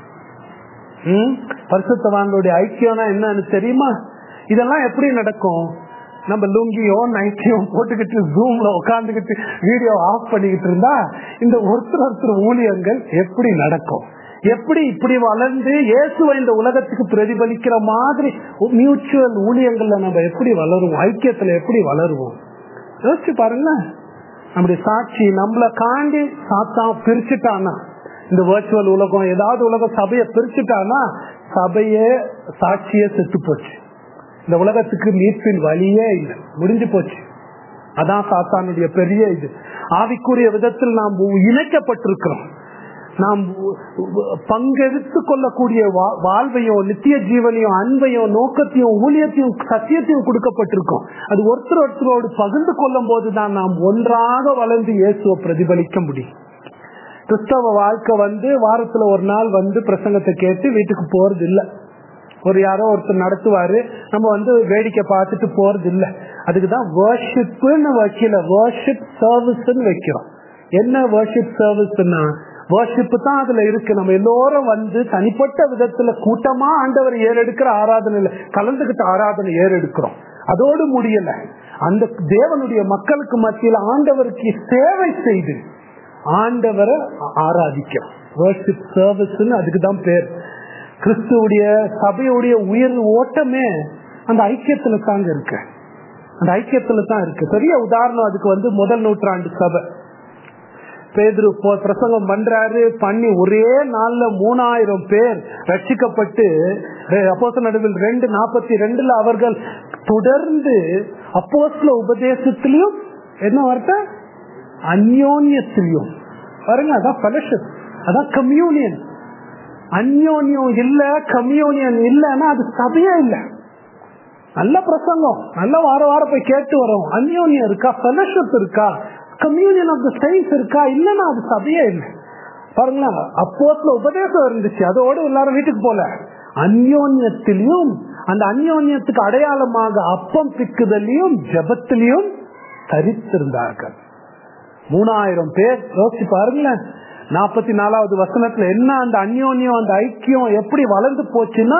ம் பரிசுத்தவான்களுடைய ஐக்கியம்னா என்னன்னு தெரியுமா இதெல்லாம் எப்படி நடக்கும் நம்ம லுங்கியோ நைட்டியோ போட்டுக்கிட்டு ஜூம்ல உட்காந்துக்கிட்டு வீடியோ ஆஃப் பண்ணிக்கிட்டு இருந்தா இந்த ஒருத்தர் ஒருத்தர் ஊழியங்கள் எப்படி நடக்கும் எப்படி இப்படி வளர்ந்து இயேசுவை இந்த உலகத்துக்கு பிரதிபலிக்கிற மாதிரி மியூச்சுவல் ஊழியங்கள்ல நம்ம எப்படி வளருவோம் ஐக்கியத்துல எப்படி வளருவோம் யோசிச்சு பாருங்க நம்முடைய சாட்சி நம்மளை காண்டி சாத்தா பிரிச்சுட்டானா இந்த வர்ச்சுவல் உலகம் ஏதாவது உலகம் சபையை பிரிச்சுட்டானா சபையே சாட்சியே செத்து போச்சு இந்த உலகத்துக்கு மீட்பின் வழியே இல்லை முடிஞ்சு போச்சு அதான் சாத்தானுடைய பெரிய இது ஆவிக்குரிய விதத்தில் நாம் இணைக்கப்பட்டிருக்கிறோம் நாம் பங்கெடுத்து கொள்ளக்கூடிய வாழ்வையும் நித்திய ஜீவனையும் அன்பையும் நோக்கத்தையும் ஊழியத்தையும் சத்தியத்தையும் கொடுக்கப்பட்டிருக்கோம் அது ஒருத்தர் ஒருத்தரோடு பகிர்ந்து கொள்ளும் போதுதான் நாம் ஒன்றாக வளர்ந்து இயேசுவை பிரதிபலிக்க முடியும் கிறிஸ்தவ வாழ்க்கை வந்து வாரத்துல ஒரு நாள் வந்து பிரசங்கத்தை கேட்டு வீட்டுக்கு போறது இல்லை ஒரு யாரோ ஒருத்தர் நடத்துவாரு நம்ம வந்து வேடிக்கை பார்த்துட்டு போறது இல்லை அதுக்குதான் வேர்ஷிப்னு வைக்கல வேர்ஷிப் சர்வீஸ்ன்னு வைக்கிறோம் என்ன வேர்ஷிப் சர்வீஸ்னா வர்ஷிப் தான் அதுல இருக்கு நம்ம எல்லோரும் வந்து தனிப்பட்ட விதத்துல கூட்டமா ஆண்டவர் ஏறெடுக்கிற ஆராதனையில கலந்துகிட்ட ஆராதனை ஏறெடுக்கிறோம் அதோடு முடியல அந்த தேவனுடைய மக்களுக்கு மத்தியில் ஆண்டவருக்கு சேவை செய்து ஆண்டவரை ஆராதிக்கிறோம் வர்ஷிப் சர்வீஸ் அதுக்கு தான் பேர் கிறிஸ்துவுடைய சபையுடைய உயர் ஓட்டமே அந்த ஐக்கியத்துல தாங்க இருக்கு அந்த ஐக்கியத்துல தான் இருக்கு பெரிய உதாரணம் அதுக்கு வந்து முதல் நூற்றாண்டு சபை பேதுரு பிரசங்கம் பண்றாரு பண்ணி ஒரே நாள்ல மூணாயிரம் பேர் ரட்சிக்கப்பட்டு அப்போச நடுவில் ரெண்டு நாற்பத்தி ரெண்டுல அவர்கள் தொடர்ந்து அப்போஸ்ல உபதேசத்திலையும் என்ன வார்த்தை அந்யோன்யத்திலையும் பாருங்க அதான் ஃபெலோஷிப் அதான் கம்யூனியன் அந்யோன்யம் இல்ல கம்யூனியன் இல்லைன்னா அது சபையே இல்லை நல்ல பிரசங்கம் நல்ல வார வாரம் போய் கேட்டு வரோம் அந்யோன்யம் இருக்கா ஃபெலோஷிப் இருக்கா கம்யூனியன் ஆஃப் த சயின்ஸ் இருக்கா இல்லைன்னா அது சபையே இல்லை பாருங்களேன் அப்போஸ்ல உபதேசம் இருந்துச்சு அதோட எல்லாரும் வீட்டுக்கு போல அந்யோன்யத்திலையும் அந்த அந்யோன்யத்துக்கு அடையாளமாக அப்பம் பிக்குதலையும் ஜபத்திலையும் தரித்திருந்தார்கள் மூணாயிரம் பேர் யோசிச்சு பாருங்களேன் நாற்பத்தி நாலாவது வசனத்துல என்ன அந்த அந்யோன்யம் அந்த ஐக்கியம் எப்படி வளர்ந்து போச்சுன்னா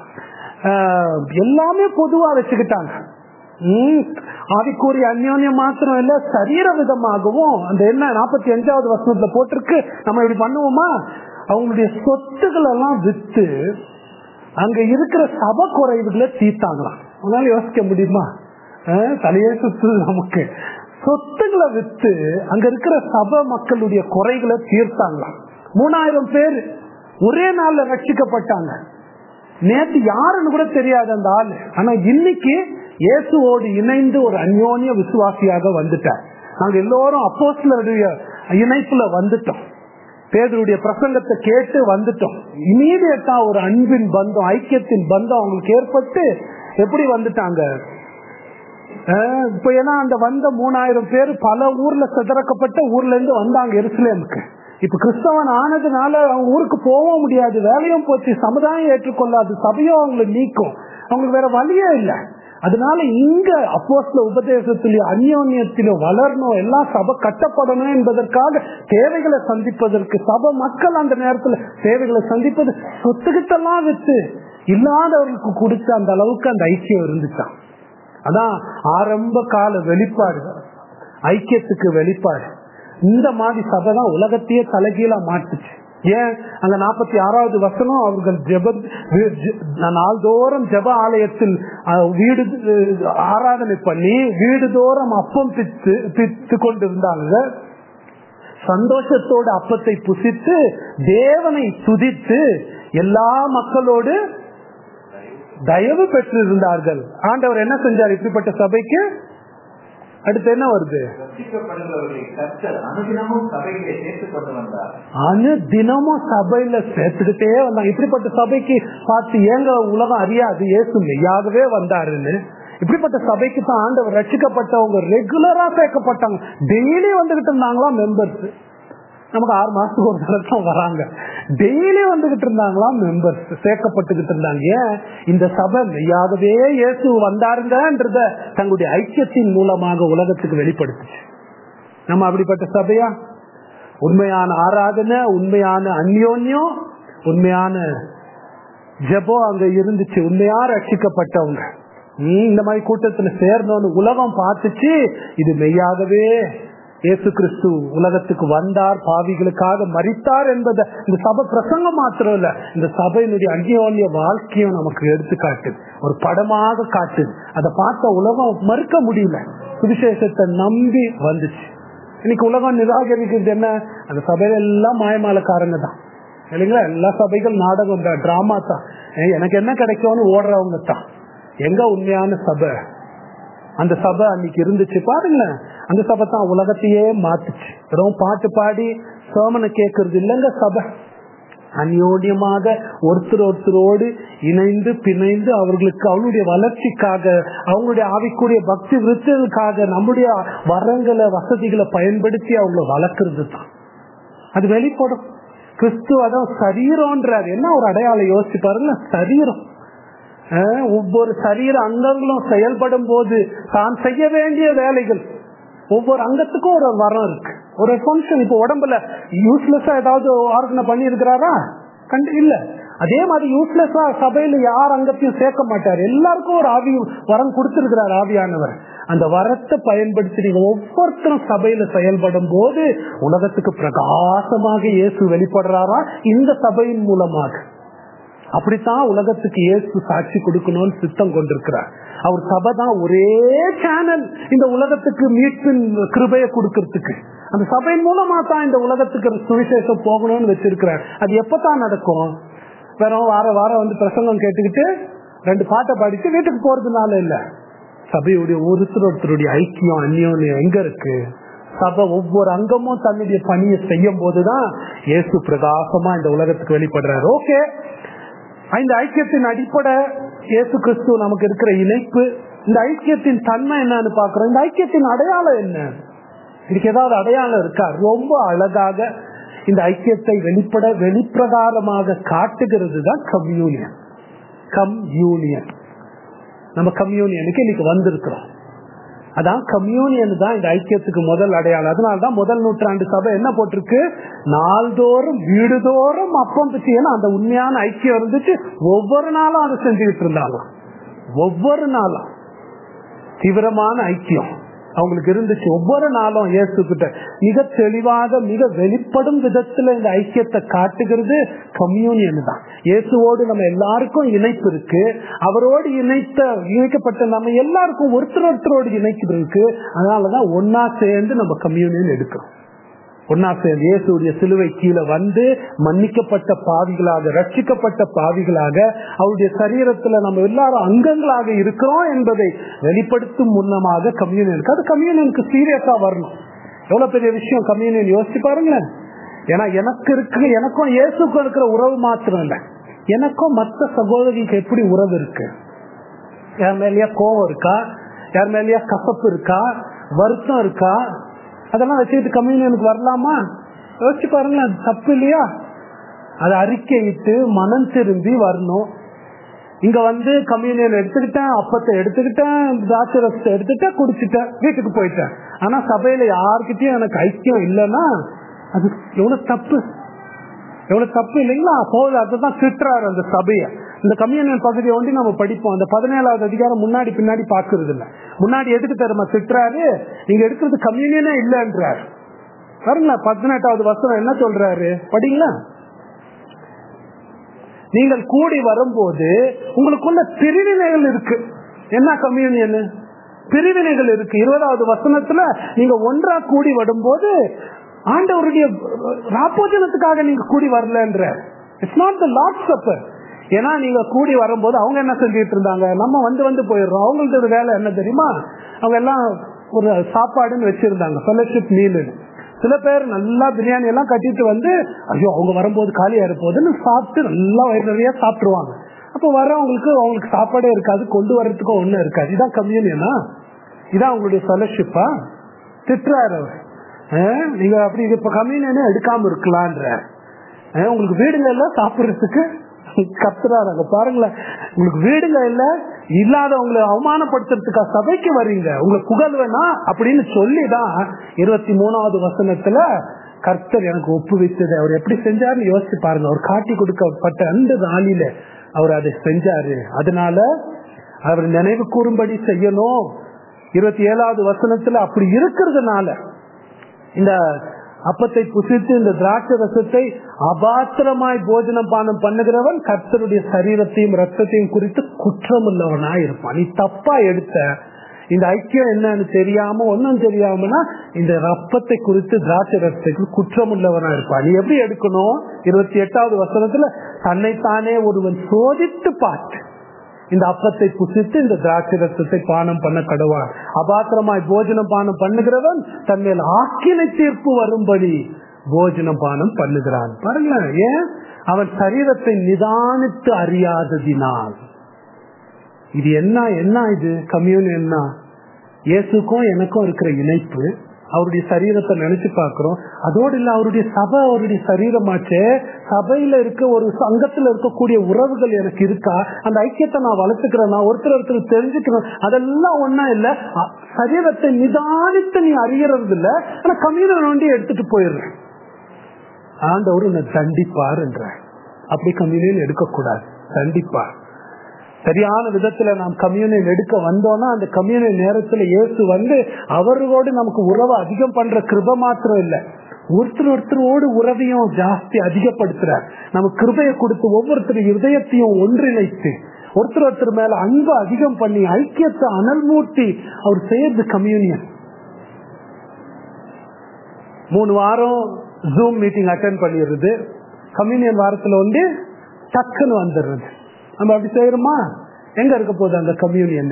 எல்லாமே பொதுவா வச்சுக்கிட்டாங்க ஆவிக்குரிய அந்யோன்யம் மாத்திரம் இல்ல சரீர விதமாகவும் அந்த என்ன நாற்பத்தி அஞ்சாவது வசனத்துல போட்டிருக்கு நம்ம இப்படி பண்ணுவோமா அவங்களுடைய சொத்துக்கள் எல்லாம் வித்து அங்க இருக்கிற சப குறைவுகளை தீர்த்தாங்களாம் உங்களால யோசிக்க முடியுமா தலையே சுத்து நமக்கு சொத்துக்களை வித்து அங்க இருக்கிற சபை மக்களுடைய குறைகளை தீர்த்தாங்களாம் மூணாயிரம் பேர் ஒரே நாள்ல ரட்சிக்கப்பட்டாங்க நேற்று யாருன்னு கூட தெரியாது அந்த ஆளு ஆனா இன்னைக்கு இயேசுவோடு இணைந்து ஒரு அந்யோன்ய விசுவாசியாக வந்துட்டார் நாங்க எல்லோரும் அப்போஸ்லருடைய இணைப்புல வந்துட்டோம் பேதருடைய பிரசங்கத்தை கேட்டு வந்துட்டோம் இமீடியட்டா ஒரு அன்பின் பந்தம் ஐக்கியத்தின் பந்தம் அவங்களுக்கு ஏற்பட்டு எப்படி வந்துட்டாங்க இப்ப ஏன்னா அந்த வந்த மூணாயிரம் பேர் பல ஊர்ல சிதறக்கப்பட்ட ஊர்ல இருந்து வந்தாங்க எருசலேமுக்கு இப்ப கிறிஸ்தவன் ஆனதுனால அவங்க ஊருக்கு போகவும் முடியாது வேலையும் போச்சு சமுதாயம் ஏற்றுக்கொள்ளாது சபையும் அவங்களை நீக்கும் அவங்களுக்கு வேற வழியே இல்லை அதனால இங்க அப்போஸ்ல உபதேசத்திலேயும் அந்யோன்யத்திலும் வளரணும் எல்லாம் சபை கட்டப்படணும் என்பதற்காக தேவைகளை சந்திப்பதற்கு சபை மக்கள் அந்த நேரத்துல தேவைகளை சந்திப்பது சொத்துக்கிட்டெல்லாம் வித்து இல்லாதவர்களுக்கு கொடுத்த அந்த அளவுக்கு அந்த ஐக்கியம் இருந்துச்சான் அதான் ஆரம்ப கால வெளிப்பாடு ஐக்கியத்துக்கு வெளிப்பாடு இந்த மாதிரி சபை தான் உலகத்தையே தலைகீழா மாட்டுச்சு ஏன் அங்க நாற்பத்தி ஆறாவது வசனம் அவர்கள் ஜெப ஜெ- நாள்தோறும் ஜெப ஆலயத்தில் அஹ், வீடு அஹ், ஆராதனை பண்ணி வீடு தோறும் அப்பம் பித்து பித்து கொண்டிருந்தாங்க சந்தோஷத்தோடு அப்பத்தை புசித்து தேவனை துதித்து எல்லா மக்களோடு தயவு பெற்றிருந்தார்கள் ஆண்டவர் என்ன செஞ்சார் இப்படிப்பட்ட சபைக்கு அடுத்து என்ன வருது ரட்சிக்கப்படுகிறவர்களை கர்த்தர் அனுதினமும் சபையிலே சேர்த்துக் கொண்டு வந்தார் அனு தினமும் சபையில சேர்த்துக்கிட்டே வந்தாங்க இப்படிப்பட்ட சபைக்கு பார்த்து ஏங்க உலகம் அறியாது இயேசு மெய்யாகவே வந்தாருன்னு இப்படிப்பட்ட சபைக்கு தான் ஆண்டவர் ரட்சிக்கப்பட்டவங்க ரெகுலரா சேர்க்கப்பட்டாங்க டெய்லி வந்துகிட்டு இருந்தாங்களா மெம்பர்ஸ் நமக்கு ஆறு மாசத்துக்கு ஒரு தடவை தான் வராங்க டெய்லி வந்துகிட்டு இருந்தாங்களாம் மெம்பர்ஸ் சேர்க்கப்பட்டுக்கிட்டு இருந்தாங்க ஏன் இந்த சபை மெய்யாகவே இயேசு வந்தாருங்கன்றத தங்களுடைய ஐக்கியத்தின் மூலமாக உலகத்துக்கு வெளிப்படுத்துச்சு நம்ம அப்படிப்பட்ட சபையா உண்மையான ஆராதனை உண்மையான அந்யோன்யம் உண்மையான ஜெபம் அங்க இருந்துச்சு உண்மையா ரட்சிக்கப்பட்டவங்க நீ இந்த மாதிரி கூட்டத்துல சேரணும்னு உலகம் பார்த்துச்சு இது மெய்யாகவே இயேசு கிறிஸ்து உலகத்துக்கு வந்தார் பாவிகளுக்காக மரித்தார் என்பதை இந்த சபை பிரசங்கம் மாத்திரம் இல்ல இந்த சபையினுடைய அந்யோன்ய வாழ்க்கையும் நமக்கு எடுத்துக்காட்டு ஒரு படமாக காட்டுது அதை பார்த்த உலகம் மறுக்க முடியல சுவிசேஷத்தை நம்பி வந்துச்சு இன்னைக்கு உலகம் நிராகரிக்கிறது என்ன அந்த சபையில எல்லாம் மாயமாலக்காரங்க தான் இல்லைங்களா எல்லா சபைகள் நாடகம் தான் டிராமா தான் ஏய், எனக்கு என்ன கிடைக்கும்னு ஓடுறவங்க தான் எங்க உண்மையான சபை அந்த சபை அன்னைக்கு இருந்துச்சு பாருங்களேன் அந்த சபை தான் உலகத்தையே மாத்துச்சு வெறும் பாட்டு பாடி சோமனை கேட்கறது இல்லைங்க சபை அந்யோன்யமாக ஒருத்தர் ஒருத்தரோடு இணைந்து பிணைந்து அவர்களுக்கு அவங்களுடைய வளர்ச்சிக்காக அவங்களுடைய ஆவிக்குரிய பக்தி விருத்தலுக்காக நம்முடைய வரங்களை வசதிகளை பயன்படுத்தி அவங்கள வளர்க்கறது தான் அது வெளிப்படும் கிறிஸ்து அதான் சரீரம்ன்றார் என்ன ஒரு அடையாளம் யோசிச்சு பாருங்க சரீரம் அஹ், ஒவ்வொரு சரீர அங்கங்களும் செயல்படும் போது தான் செய்ய வேண்டிய வேலைகள் ஒவ்வொரு அங்கத்துக்கும் ஒரு வரம் இருக்கு ஒரு ஃபங்க்ஷன் இப்ப உடம்புல யூஸ்லெஸ்ஸா ஏதாவது ஆர்கனை பண்ணி இருக்கிறாரா கண்டு இல்ல அதே மாதிரி யூஸ்லெஸ்ஸா சபையில யார் அங்கத்தையும் சேர்க்க மாட்டார் எல்லாருக்கும் ஒரு ஆவி வரம் கொடுத்திருக்கிறார் ஆவியானவர் அந்த வரத்தை பயன்படுத்தி நீங்க ஒவ்வொருத்தரும் சபையில செயல்படும் போது உலகத்துக்கு பிரகாசமாக இயேசு வெளிப்படுறாரா இந்த சபையின் மூலமாக அப்படித்தான் உலகத்துக்கு இயேசு சாட்சி கொடுக்கணும்னு சித்தம் கொண்டிருக்கிறார் அவர் சபை தான் ஒரே சேனல் இந்த உலகத்துக்கு மீட்பின் கிருபையை கொடுக்கறதுக்கு அந்த சபையின் மூலமா தான் இந்த உலகத்துக்கு சுவிசேஷம் போகணும்னு வச்சிருக்கிறார் அது எப்பதான் நடக்கும் வெறும் வார வாரம் வந்து பிரசங்கம் கேட்டுக்கிட்டு ரெண்டு பாட்டை படிச்சு வீட்டுக்கு போறதுனால இல்ல சபையுடைய ஒருத்தர் ஒருத்தருடைய ஐக்கியம் அந்யோன்யம் எங்க இருக்கு சபை ஒவ்வொரு அங்கமும் தன்னுடைய பணியை செய்யும் போதுதான் இயேசு பிரகாசமா இந்த உலகத்துக்கு வெளிப்படுறாரு ஓகே இந்த ஐக்கியத்தின் அடிப்படை இயேசு கிறிஸ்து நமக்கு இருக்கிற இணைப்பு இந்த ஐக்கியத்தின் தன்மை என்னன்னு பாக்குறோம் இந்த ஐக்கியத்தின் அடையாளம் என்ன இதுக்கு ஏதாவது அடையாளம் இருக்கா ரொம்ப அழகாக இந்த ஐக்கியத்தை வெளிப்பட வெளிப்பிரகாரமாக காட்டுகிறது தான் கம்யூனியன் கம் யூனியன் நம்ம கம்யூனியனுக்கு இன்னைக்கு வந்திருக்கிறோம் அதான் கம்யூனியன் தான் இந்த ஐக்கியத்துக்கு முதல் அடையாளம் அதனாலதான் முதல் நூற்றாண்டு சபை என்ன போட்டிருக்கு நாள்தோறும் வீடுதோறும் அப்பம் பிச்சு ஏன்னா அந்த உண்மையான ஐக்கியம் இருந்துச்சு ஒவ்வொரு நாளும் அதை செஞ்சுக்கிட்டு இருந்தாங்க ஒவ்வொரு நாளும் தீவிரமான ஐக்கியம் அவங்களுக்கு இருந்துச்சு ஒவ்வொரு நாளும் இயேசு கிட்ட மிக தெளிவாக மிக வெளிப்படும் விதத்துல இந்த ஐக்கியத்தை காட்டுகிறது கம்யூனியன் தான் இயேசுவோடு நம்ம எல்லாருக்கும் இணைப்பு இருக்கு அவரோடு இணைத்த இணைக்கப்பட்ட நம்ம எல்லாருக்கும் ஒருத்தர் ஒருத்தரோடு இணைப்பு இருக்கு அதனாலதான் ஒன்னா சேர்ந்து நம்ம கம்யூனியன் எடுக்கிறோம் ஒன்னா சேர்ந்து இயேசுடைய சிலுவை கீழே வந்து மன்னிக்கப்பட்ட பாவிகளாக ரட்சிக்கப்பட்ட பாவிகளாக அவருடைய சரீரத்துல நம்ம எல்லாரும் அங்கங்களாக இருக்கிறோம் என்பதை வெளிப்படுத்தும் முன்னமாக கம்யூனியனுக்கு அது கம்யூனியனுக்கு சீரியஸா வரணும் எவ்வளவு பெரிய விஷயம் கம்யூனியன் யோசிச்சு பாருங்களேன் ஏன்னா எனக்கு இருக்கு எனக்கும் இயேசுக்கும் இருக்கிற உறவு மாத்திரம் இல்லை எனக்கும் மற்ற சகோதரிக்கு எப்படி உறவு இருக்கு யார் மேலயா கோவம் இருக்கா யார் மேலயா கசப்பு இருக்கா வருத்தம் இருக்கா அதெல்லாம் வச்சுக்கிட்டு கம்யூனியனுக்கு வரலாமா யோசிச்சு பாருங்க அது தப்பு இல்லையா அதை அறிக்கையிட்டு மனம் திரும்பி வரணும் இங்க வந்து கம்யூனியன் எடுத்துக்கிட்டேன் அப்பத்தை எடுத்துக்கிட்டேன் திராட்சரசத்தை எடுத்துட்டேன் குடிச்சிட்டேன் வீட்டுக்கு போயிட்டேன் ஆனா சபையில யாருக்கிட்டயும் எனக்கு ஐக்கியம் இல்லைன்னா அது எவ்வளவு தப்பு எவ்வளவு தப்பு இல்லைங்களா போது அதுதான் திட்டுறாரு அந்த சபையை இந்த கம்யூனியன் பகுதியை ஒண்டி நம்ம படிப்போம் அந்த பதினேழாவது அதிகாரம் முன்னாடி பின்னாடி பாக்குறது இல்ல முன்னாடி எதுக்கு தருமா திட்டுறாரு நீங்க எடுக்கிறது கம்யூனியனே இல்லைன்றாரு பாருங்களா பதினெட்டாவது வசனம் என்ன சொல்றாரு படிங்களா நீங்கள் கூடி வரும்போது உங்களுக்குள்ள பிரிவினைகள் இருக்கு என்ன கம்யூனியன் பிரிவினைகள் இருக்கு இருபதாவது வசனத்துல நீங்க ஒன்றா கூடி வரும்போது ஆண்டவருடைய ராப்போஜனத்துக்காக நீங்க கூடி வரலன்ற it's not the Lord supper ஏன்னா நீங்க கூடி வரும்போது அவங்க என்ன செஞ்சுட்டு இருந்தாங்க நம்ம வந்து வந்து போயிடுறோம் அவங்களுக்கு ஒரு வேலை என்ன தெரியுமா அவங்க எல்லாம் ஒரு சாப்பாடுன்னு வச்சிருந்தாங்க ஃபெலோஷிப் மீல் சில பேர் நல்லா பிரியாணி எல்லாம் கட்டிட்டு வந்து ஐயோ அவங்க வரும்போது காலியா இருப்போதுன்னு சாப்பிட்டு நல்லா வயிறு நிறைய சாப்பிட்டுருவாங்க அப்போ வரவங்களுக்கு அவங்களுக்கு சாப்பாடே இருக்காது கொண்டு வர்றதுக்கும் ஒண்ணும் இருக்காது இதான் கம்யூனியனா இதான் அவங்களுடைய ஃபெலோஷிப்பா திட்டுறாரு அவர் ஆஹ், நீங்க அப்படி இப்ப கம்யூனியனே எடுக்காம இருக்கலான்ற ஆஹ், உங்களுக்கு வீடுங்க இல்ல சாப்பிடுறதுக்கு கத்துறாரு அங்க பாருங்களேன் உங்களுக்கு வீடுங்க இல்ல இல்லாதவங்களை அவமானப்படுத்துறதுக்கா சபைக்கு வர்றீங்க உங்களுக்கு புகழ் வேணா அப்படின்னு சொல்லிதான் இருபத்தி மூணாவது வசனத்துல கர்த்தர் எனக்கு ஒப்புவித்தது அவர் எப்படி செஞ்சாருன்னு யோசிச்சு பாருங்க அவர் காட்டி கொடுக்கப்பட்ட அந்த நாளில அவர் அதை செஞ்சாரு அதனால அவர் நினைவு கூறும்படி செய்யணும் இருபத்தி ஏழாவது வசனத்துல அப்படி இருக்கிறதுனால இந்த அப்பத்தை புசித்து இந்த திராட்சை ரசத்தை அபாத்திரமாய் போஜனம் பானம் பண்ணுகிறவன் கர்த்தருடைய சரீரத்தையும் ரத்தத்தையும் குறித்து குற்றம் உள்ளவனாய் இருப்பான் நீ தப்பா எடுத்த இந்த ஐக்கியம் என்னன்னு தெரியாம ஒன்னும் தெரியாமனா இந்த ரப்பத்தை குறித்து திராட்சை ரசத்துக்கு குற்றம் உள்ளவனா இருப்பான் நீ எப்படி எடுக்கணும் இருபத்தி எட்டாவது வசனத்துல தன்னைத்தானே ஒருவன் சோதித்து பார்த்து இந்த அப்பத்தை புசித்து இந்த திராட்சை ரசத்தை பானம் பண்ண கடவார் அபாத்திரமாய் போஜனம் பானம் பண்ணுகிறவன் தன்மேல் ஆக்கினை தீர்ப்பு வரும்படி போஜனம் பானம் பண்ணுகிறான் பாருங்களேன் ஏன் அவன் சரீரத்தை நிதானித்து அறியாததினால் இது என்ன என்ன இது கம்யூன் என்ன இயேசுக்கும் எனக்கும் இருக்கிற இணைப்பு அவருடைய சரீரத்தை நினைச்சு பார்க்கிறோம் அதோடு இல்ல அவருடைய சபை அவருடைய சரீரமாச்சே சபையில இருக்க ஒரு சங்கத்துல இருக்கக்கூடிய உறவுகள் எனக்கு இருக்கா அந்த ஐக்கியத்தை நான் வளர்த்துக்கிறேன் ஒருத்தர் ஒருத்தர் தெரிஞ்சுக்கிறேன் அதெல்லாம் ஒன்னா இல்ல அ- சரீரத்தை நிதானித்து நீ அறியறது இல்ல ஆனா கம்யூனல் வண்டி எடுத்துட்டு போயிடுறேன் ஆண்டவர் உன்னை தண்டிப்பார் என்ற அப்படி கம்யூனியன் எடுக்கக்கூடாது தண்டிப்பார் சரியான விதத்துல நாம் கம்யூனியன் எடுக்க வந்தோம்னா அந்த கம்யூனியன் நேரத்துல இயேசு வந்து அவர்களோடு நமக்கு உறவை அதிகம் பண்ற கிருப மாத்திரம் இல்ல ஒருத்தர் ஒருத்தரோடு உறவையும் ஜாஸ்தி அதிகப்படுத்துறார் நமக்கு கிருபையை கொடுத்து ஒவ்வொருத்தர் இதயத்தையும் ஒன்றிணைத்து ஒருத்தர் ஒருத்தர் மேல அன்பு அதிகம் பண்ணி ஐக்கியத்தை அனல் மூட்டி அவர் செய்யறது கம்யூனியன் மூணு வாரம் ஜூம் மீட்டிங் அட்டன் பண்ணிடுறது கம்யூனியன் வாரத்துல வந்து டக்குன்னு வந்துடுறது நம்ம அப்படி செய்யறோமா எங்க இருக்க போகுது அந்த கம்யூனியன்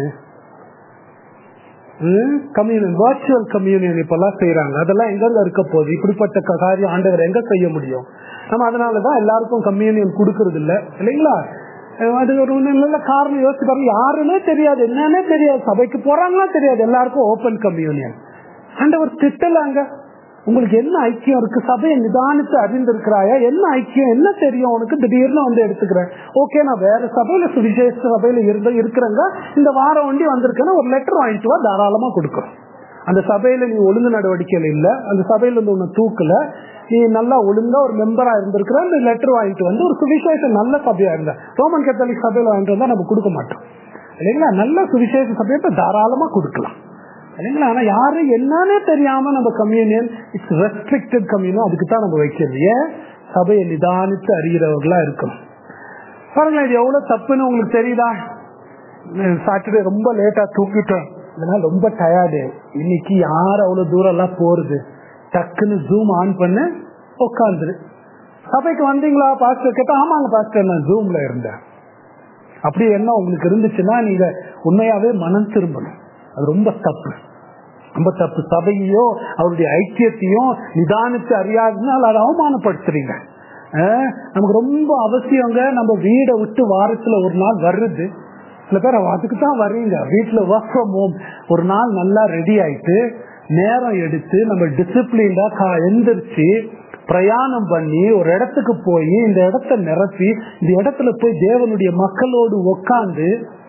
கம்யூனியன் வர்ச்சுவல் கம்யூனியன் இப்பெல்லாம் செய்யறாங்க அதெல்லாம் எங்க இருக்க போகுது இப்படிப்பட்ட க- காரியம் ஆண்டவர் எங்க செய்ய முடியும் நம்ம அதனாலதான் எல்லாருக்கும் கம்யூனியன் கொடுக்கறது இல்ல இல்லைங்களா அஹ் அது ஒரு நல்ல காரணம் யோசிச்சு பாருங்க யாருன்னே தெரியாது என்னன்னே தெரியாது சபைக்கு போறாங்களா தெரியாது எல்லாருக்கும் ஓபன் கம்யூனியன் ஆண்டவர் திட்டலாங்க உங்களுக்கு என்ன ஐக்கியம் இருக்கு சபையை நிதானித்து அறிந்திருக்கிறாயா என்ன ஐக்கியம் என்ன தெரியும் உனக்கு திடீர்னு வந்து எடுத்துக்கிறேன் ஓகே நான் வேற சபையில சுவிசேஷ சபையில இருந்த இருக்கிறேங்க இந்த வாரம் வண்டி வந்திருக்கேன்னா ஒரு லெட்டர் வாங்கிட்டு வா தாராளமா கொடுக்குறோம் அந்த சபையில நீ ஒழுங்கு நடவடிக்கையில் இல்ல அந்த சபையில இருந்து உன்னை தூக்கல நீ நல்லா ஒழுங்கா ஒரு மெம்பரா இருந்திருக்கிற அந்த லெட்டர் வாங்கிட்டு வந்து ஒரு சுவிசேஷ நல்ல சபையா இருந்த ரோமன் கேத்தலிக் சபையில வாங்கிட்டு வந்தா நம்ம கொடுக்க மாட்டோம் இல்லைங்களா நல்ல சுவிசேஷ சபையை தாராளமா கொடுக்கலாம் இல்லைங்களா ஆனா யாரு என்னன்னே தெரியாம நம்ம கம்யூனியன் இட்ஸ் ரெஸ்ட்ரிக்டட் கம்யூனியன் அதுக்கு தான் நம்ம வைக்கிறது ஏன் சபையை நிதானித்து அறிகிறவர்களா இருக்கணும் பாருங்களேன் இது எவ்வளவு தப்புன்னு உங்களுக்கு தெரியுதா சாட்டர்டே ரொம்ப லேட்டா தூக்கிட்டோம் இதனால ரொம்ப டயர்டு இன்னைக்கு யார் அவ்வளவு தூரம் எல்லாம் போறது டக்குன்னு ஜூம் ஆன் பண்ண உட்காந்துரு சபைக்கு வந்தீங்களா பாஸ்டர் கேட்டா ஆமாங்க பாஸ்டர் நான் ஜூம்ல இருந்தேன் அப்படி என்ன உங்களுக்கு இருந்துச்சுன்னா நீங்க உண்மையாவே மனம் திரும்பணும் அது ரொம்ப தப்பு ரொம்ப தப்பு சபையோ அவருடைய ஐக்கியத்தையும் நிதானித்து அறியாததுனால அதை அவமானப்படுத்துறீங்க அஹ், நமக்கு ரொம்ப அவசியங்க நம்ம வீடை விட்டு வாரத்துல ஒரு நாள் வர்றது சில பேர் அதுக்கு தான் வர்றீங்க வீட்டுல ஒர்க் ஃப்ரம் ஹோம் ஒரு நாள் நல்லா ரெடி ஆயிட்டு நேரம் எடுத்து நம்ம டிசிப்ளின்டா கா எந்திரிச்சு பிரயாணம் பண்ணி ஒரு இடத்துக்கு போய் இந்த இடத்த நிரப்பி இந்த இடத்துல போய் தேவனுடைய மக்களோடு உட்கார்ந்து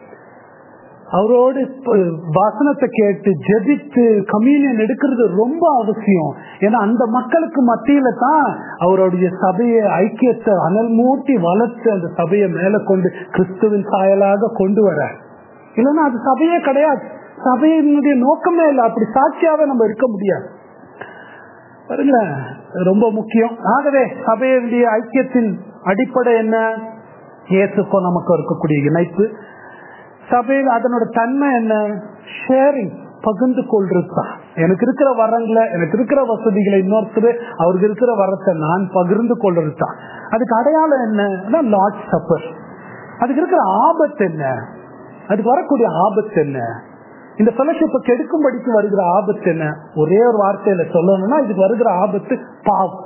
அவரோடு ப- வசனத்தை கேட்டு ஜெபித்து கம்யூனியன் எடுக்கிறது ரொம்ப அவசியம் ஏன்னா அந்த மக்களுக்கு மத்தியில தான் அவருடைய சபையை ஐக்கியத்தை அனல் மூட்டி வளர்த்து அந்த சபையை மேல கொண்டு கிறிஸ்துவின் சாயலாக கொண்டு வர இல்லைன்னா அது சபையே கிடையாது சபையினுடைய நோக்கமே இல்லை அப்படி சாட்சியாவே நம்ம இருக்க முடியாது பாருங்களேன் ரொம்ப முக்கியம் ஆகவே சபையினுடைய ஐக்கியத்தின் அடிப்படை என்ன இயேசுக்கும் நமக்கும் இருக்கக்கூடிய இணைப்பு சபையில் அதனோட தன்மை என்ன ஷேரிங் பகிர்ந்து கொள்றது தான் எனக்கு இருக்கிற வரங்களை எனக்கு இருக்கிற வசதிகளை இன்னொருத்தர் அவருக்கு இருக்கிற வரத்தை நான் பகிர்ந்து கொள்றது தான் அதுக்கு அடையாளம் என்ன லார்ட் சப்பர் அதுக்கு இருக்கிற ஆபத்து என்ன அதுக்கு வரக்கூடிய ஆபத்து என்ன இந்த ஃபெலோஷிப்பை கெடுக்கும்படிக்கு வருகிற ஆபத்து என்ன ஒரே ஒரு வார்த்தையில சொல்லணும்னா இதுக்கு வருகிற ஆபத்து பாவம்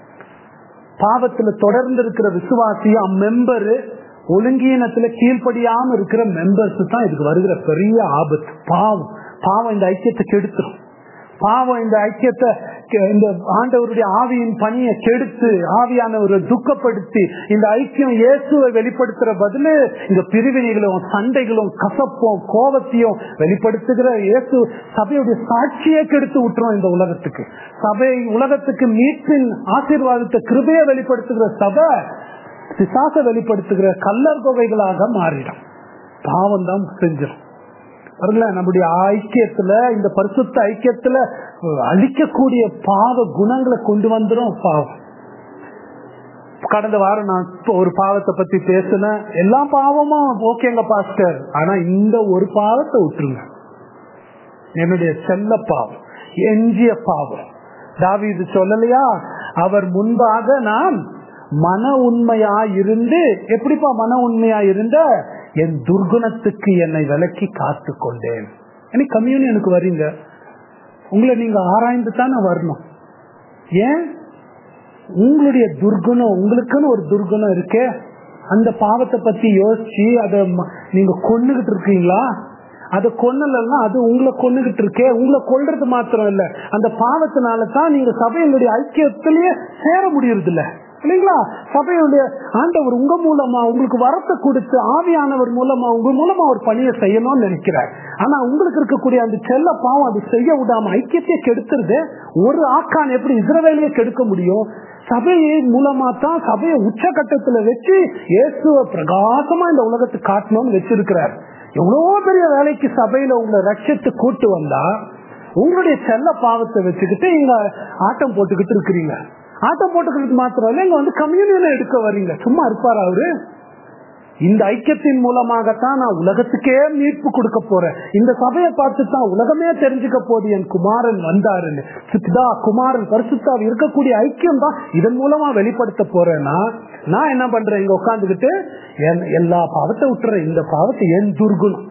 பாவத்துல தொடர்ந்து இருக்கிற விசுவாசியும் மெம்பரு ஒழுங்கீனத்துல கீழ்ப்படியாம இருக்கிற மெம்பர்ஸ் தான் இதுக்கு வருகிற பெரிய ஆபத்து பாவம் பாவம் இந்த ஐக்கியத்தை கெடுத்துரும் பாவம் இந்த ஐக்கியத்தை இந்த ஆண்டவருடைய ஆவியின் பணியை கெடுத்து ஆவியானவரை துக்கப்படுத்தி இந்த ஐக்கியம் இயேசுவை வெளிப்படுத்துற பதிலு இந்த பிரிவினைகளும் சண்டைகளும் கசப்பும் கோபத்தையும் வெளிப்படுத்துகிற இயேசு சபையுடைய சாட்சியே கெடுத்து விட்டுரும் இந்த உலகத்துக்கு சபை உலகத்துக்கு மீட்பின் ஆசீர்வாதத்தை கிருபையை வெளிப்படுத்துகிற சபை பிசாச வெளிப்படுத்துகிற கல்லர் தொகைகளாக மாறிடும் பாவம் தான் செஞ்சிடும் பாருங்களேன் நம்முடைய ஐக்கியத்துல இந்த பரிசுத்த ஐக்கியத்துல அழிக்கக்கூடிய பாவ குணங்களை கொண்டு வந்துடும் பாவம் கடந்த வாரம் நான் ஒரு பாவத்தை பத்தி பேசினேன் எல்லா பாவமும் ஓகேங்க பாஸ்டர் ஆனா இந்த ஒரு பாவத்தை விட்டுருங்க என்னுடைய செல்ல பாவம் எஞ்சிய பாவம் தாவி இது சொல்லலையா அவர் முன்பாக நான் மன உண்மையா இருந்து எப்படிப்பா மன உண்மையா இருந்த என் துர்குணத்துக்கு என்னை விலக்கி காத்து கொண்டேன் எனக்கு கம்யூனியனுக்கு வரீங்க உங்களை நீங்க ஆராய்ந்து தானே வரணும் ஏன் உங்களுடைய துர்குணம் உங்களுக்குன்னு ஒரு துர்குணம் இருக்கே அந்த பாவத்தை பத்தி யோசிச்சு அதை நீங்க கொண்டுகிட்டு இருக்கீங்களா அதை கொன்னலன்னா அது உங்களை கொண்டுகிட்டு இருக்கே உங்களை கொள்றது மாத்திரம் இல்ல அந்த பாவத்தினால தான் நீங்க சபையினுடைய ஐக்கியத்திலேயே சேர முடியறது இல்ல இல்லைங்களா சபையுடைய ஆண்டவர் உங்க மூலமா உங்களுக்கு வரத்தை கொடுத்து ஆவியானவர் மூலமா உங்க மூலமா ஒரு பணியை செய்யணும்னு நினைக்கிறார் ஆனா உங்களுக்கு இருக்கக்கூடிய அந்த செல்ல பாவம் அது செய்ய விடாம ஐக்கியத்தையே கெடுத்துருது ஒரு ஆக்கான் எப்படி இஸ்ரவேலையே கெடுக்க முடியும் சபையை மூலமா தான் சபையை உச்சகட்டத்துல வச்சு இயேசுவ பிரகாசமா இந்த உலகத்துக்கு காட்டணும்னு வச்சிருக்கிறார் எவ்வளவோ பெரிய வேலைக்கு சபையில உங்களை ரட்சித்து கூட்டு வந்தா உங்களுடைய செல்ல பாவத்தை வச்சுக்கிட்டு இங்க ஆட்டம் போட்டுக்கிட்டு இருக்கிறீங்க ஆட்டம் போட்டுக்கிறது மாத்திரம் இல்ல இங்க வந்து கம்யூனியனை எடுக்க வர்றீங்க சும்மா இருப்பார் அவரு இந்த ஐக்கியத்தின் மூலமாகத்தான் நான் உலகத்துக்கே மீட்பு கொடுக்க போறேன் இந்த சபையை பார்த்து தான் உலகமே தெரிஞ்சுக்க போது என் குமாரன் வந்தாருன்னு சித்தா குமாரன் பரிசுத்தாവ് இருக்கக்கூடிய ஐக்கியம் தான் இதன் மூலமா வெளிப்படுத்த போறேன்னா நான் என்ன பண்றேன் இங்க உட்காந்துக்கிட்டு எல்லா பாவத்தை விட்டுறேன் இந்த பாவத்தை என் துர்குணம்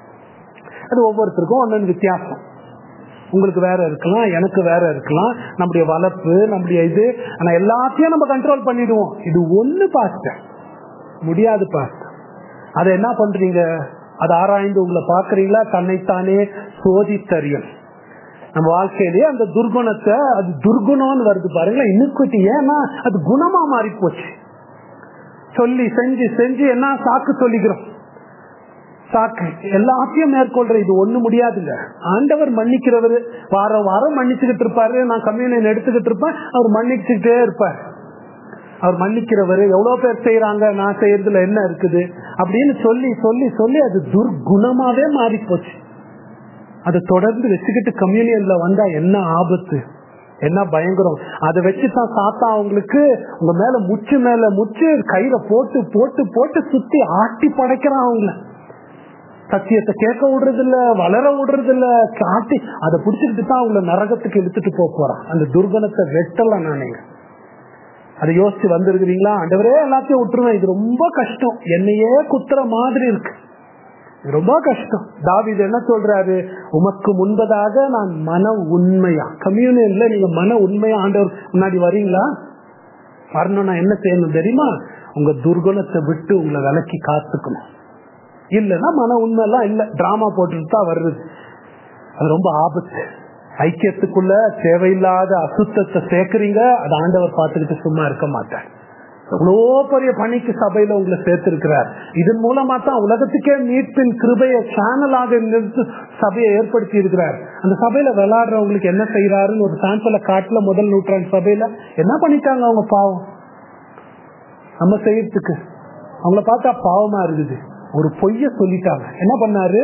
அது ஒவ்வொருத்தருக்கும் ஒன்னு வித்தியாசம் உங்களுக்கு வேற இருக்கலாம் எனக்கு வேற இருக்கலாம் நம்முடைய வளர்ப்பு நம்முடைய இது ஆனா எல்லாத்தையும் நம்ம கண்ட்ரோல் பண்ணிடுவோம் இது ஒண்ணு பாஸ்டர் முடியாது பாஸ்டர் அதை என்ன பண்றீங்க அதை ஆராய்ந்து உங்களை பாக்குறீங்களா தன்னைத்தானே சோதித்தறியும் நம்ம வாழ்க்கையிலேயே அந்த துர்குணத்தை அது துர்குணம்னு வருது பாருங்களேன் இன்னுக்குட்டி ஏன்னா அது குணமா மாறி போச்சு சொல்லி செஞ்சு செஞ்சு என்ன சாக்கு சொல்லிக்கிறோம் சாக்கு எல்லாத்தையும் மேற்கொள்ற இது ஒண்ணு முடியாதுங்க ஆண்டவர் மன்னிக்கிறவர் வாரம் வாரம் மன்னிச்சுக்கிட்டு இருப்பாரு நான் கம்யூனியன் எடுத்துக்கிட்டு இருப்பேன் அவர் மன்னிச்சுக்கிட்டே இருப்பார் அவர் மன்னிக்கிறவர் எவ்வளவு பேர் செய்யறாங்க நான் செய்யறதுல என்ன இருக்குது அப்படின்னு சொல்லி சொல்லி சொல்லி அது துர்குணமாவே மாறி போச்சு அதை தொடர்ந்து வச்சுக்கிட்டு கம்யூனியன்ல வந்தா என்ன ஆபத்து என்ன பயங்கரம் அதை வச்சுதான் சாத்தா அவங்களுக்கு உங்க மேல முச்சு மேல முச்சு கையில போட்டு போட்டு போட்டு சுத்தி ஆட்டி படைக்கிறான் அவங்கள சத்தியத்தை கேட்க விடுறது இல்ல வளர விடுறது இல்ல காட்டி அதை பிடிச்சிக்கிட்டு தான் அவங்கள நரகத்துக்கு எடுத்துட்டு போக போறான் அந்த துர்குணத்தை வெட்டலாம் நானேங்க அதை யோசிச்சு வந்திருக்கிறீங்களா ஆண்டவரே எல்லாத்தையும் விட்டுருவேன் இது ரொம்ப கஷ்டம் என்னையே குத்துற மாதிரி இருக்கு ரொம்ப கஷ்டம் தாவிது என்ன சொல்றாரு உமக்கு முன்பதாக நான் மன உண்மையா கம்யூனியன்ல நீங்க மன உண்மையா ஆண்டவர் முன்னாடி வரீங்களா வரணும்னா என்ன செய்யணும் தெரியுமா உங்க துர்குணத்தை விட்டு உங்களை விலக்கி காத்துக்கணும் இல்லைன்னா மன உண்மை எல்லாம் இல்ல டிராமா போட்டுட்டு தான் வருது அது ரொம்ப ஆபத்து ஐக்கியத்துக்குள்ள தேவையில்லாத அசுத்தத்தை சேர்க்கறீங்க அது ஆண்டவர் பார்த்துக்கிட்டு சும்மா இருக்க மாட்டார் எவ்வளோ பெரிய பணிக்கு சபையில உங்களை சேர்த்திருக்கிறார் இதன் மூலமா தான் உலகத்துக்கே மீட்பின் கிருபைய சேனலாக நிறுத்து சபையை ஏற்படுத்தி இருக்கிறார் அந்த சபையில விளையாடுறவங்களுக்கு என்ன செய்யறாருன்னு ஒரு சாம்பிள காட்டுல முதல் நூற்றாண்டு சபையில என்ன பண்ணிட்டாங்க அவங்க பாவம் நம்ம செய்யறதுக்கு அவங்கள பார்த்தா பாவமா இருக்குது ஒரு பொய்ய சொல்லிட்டாங்க என்ன பண்ணாரு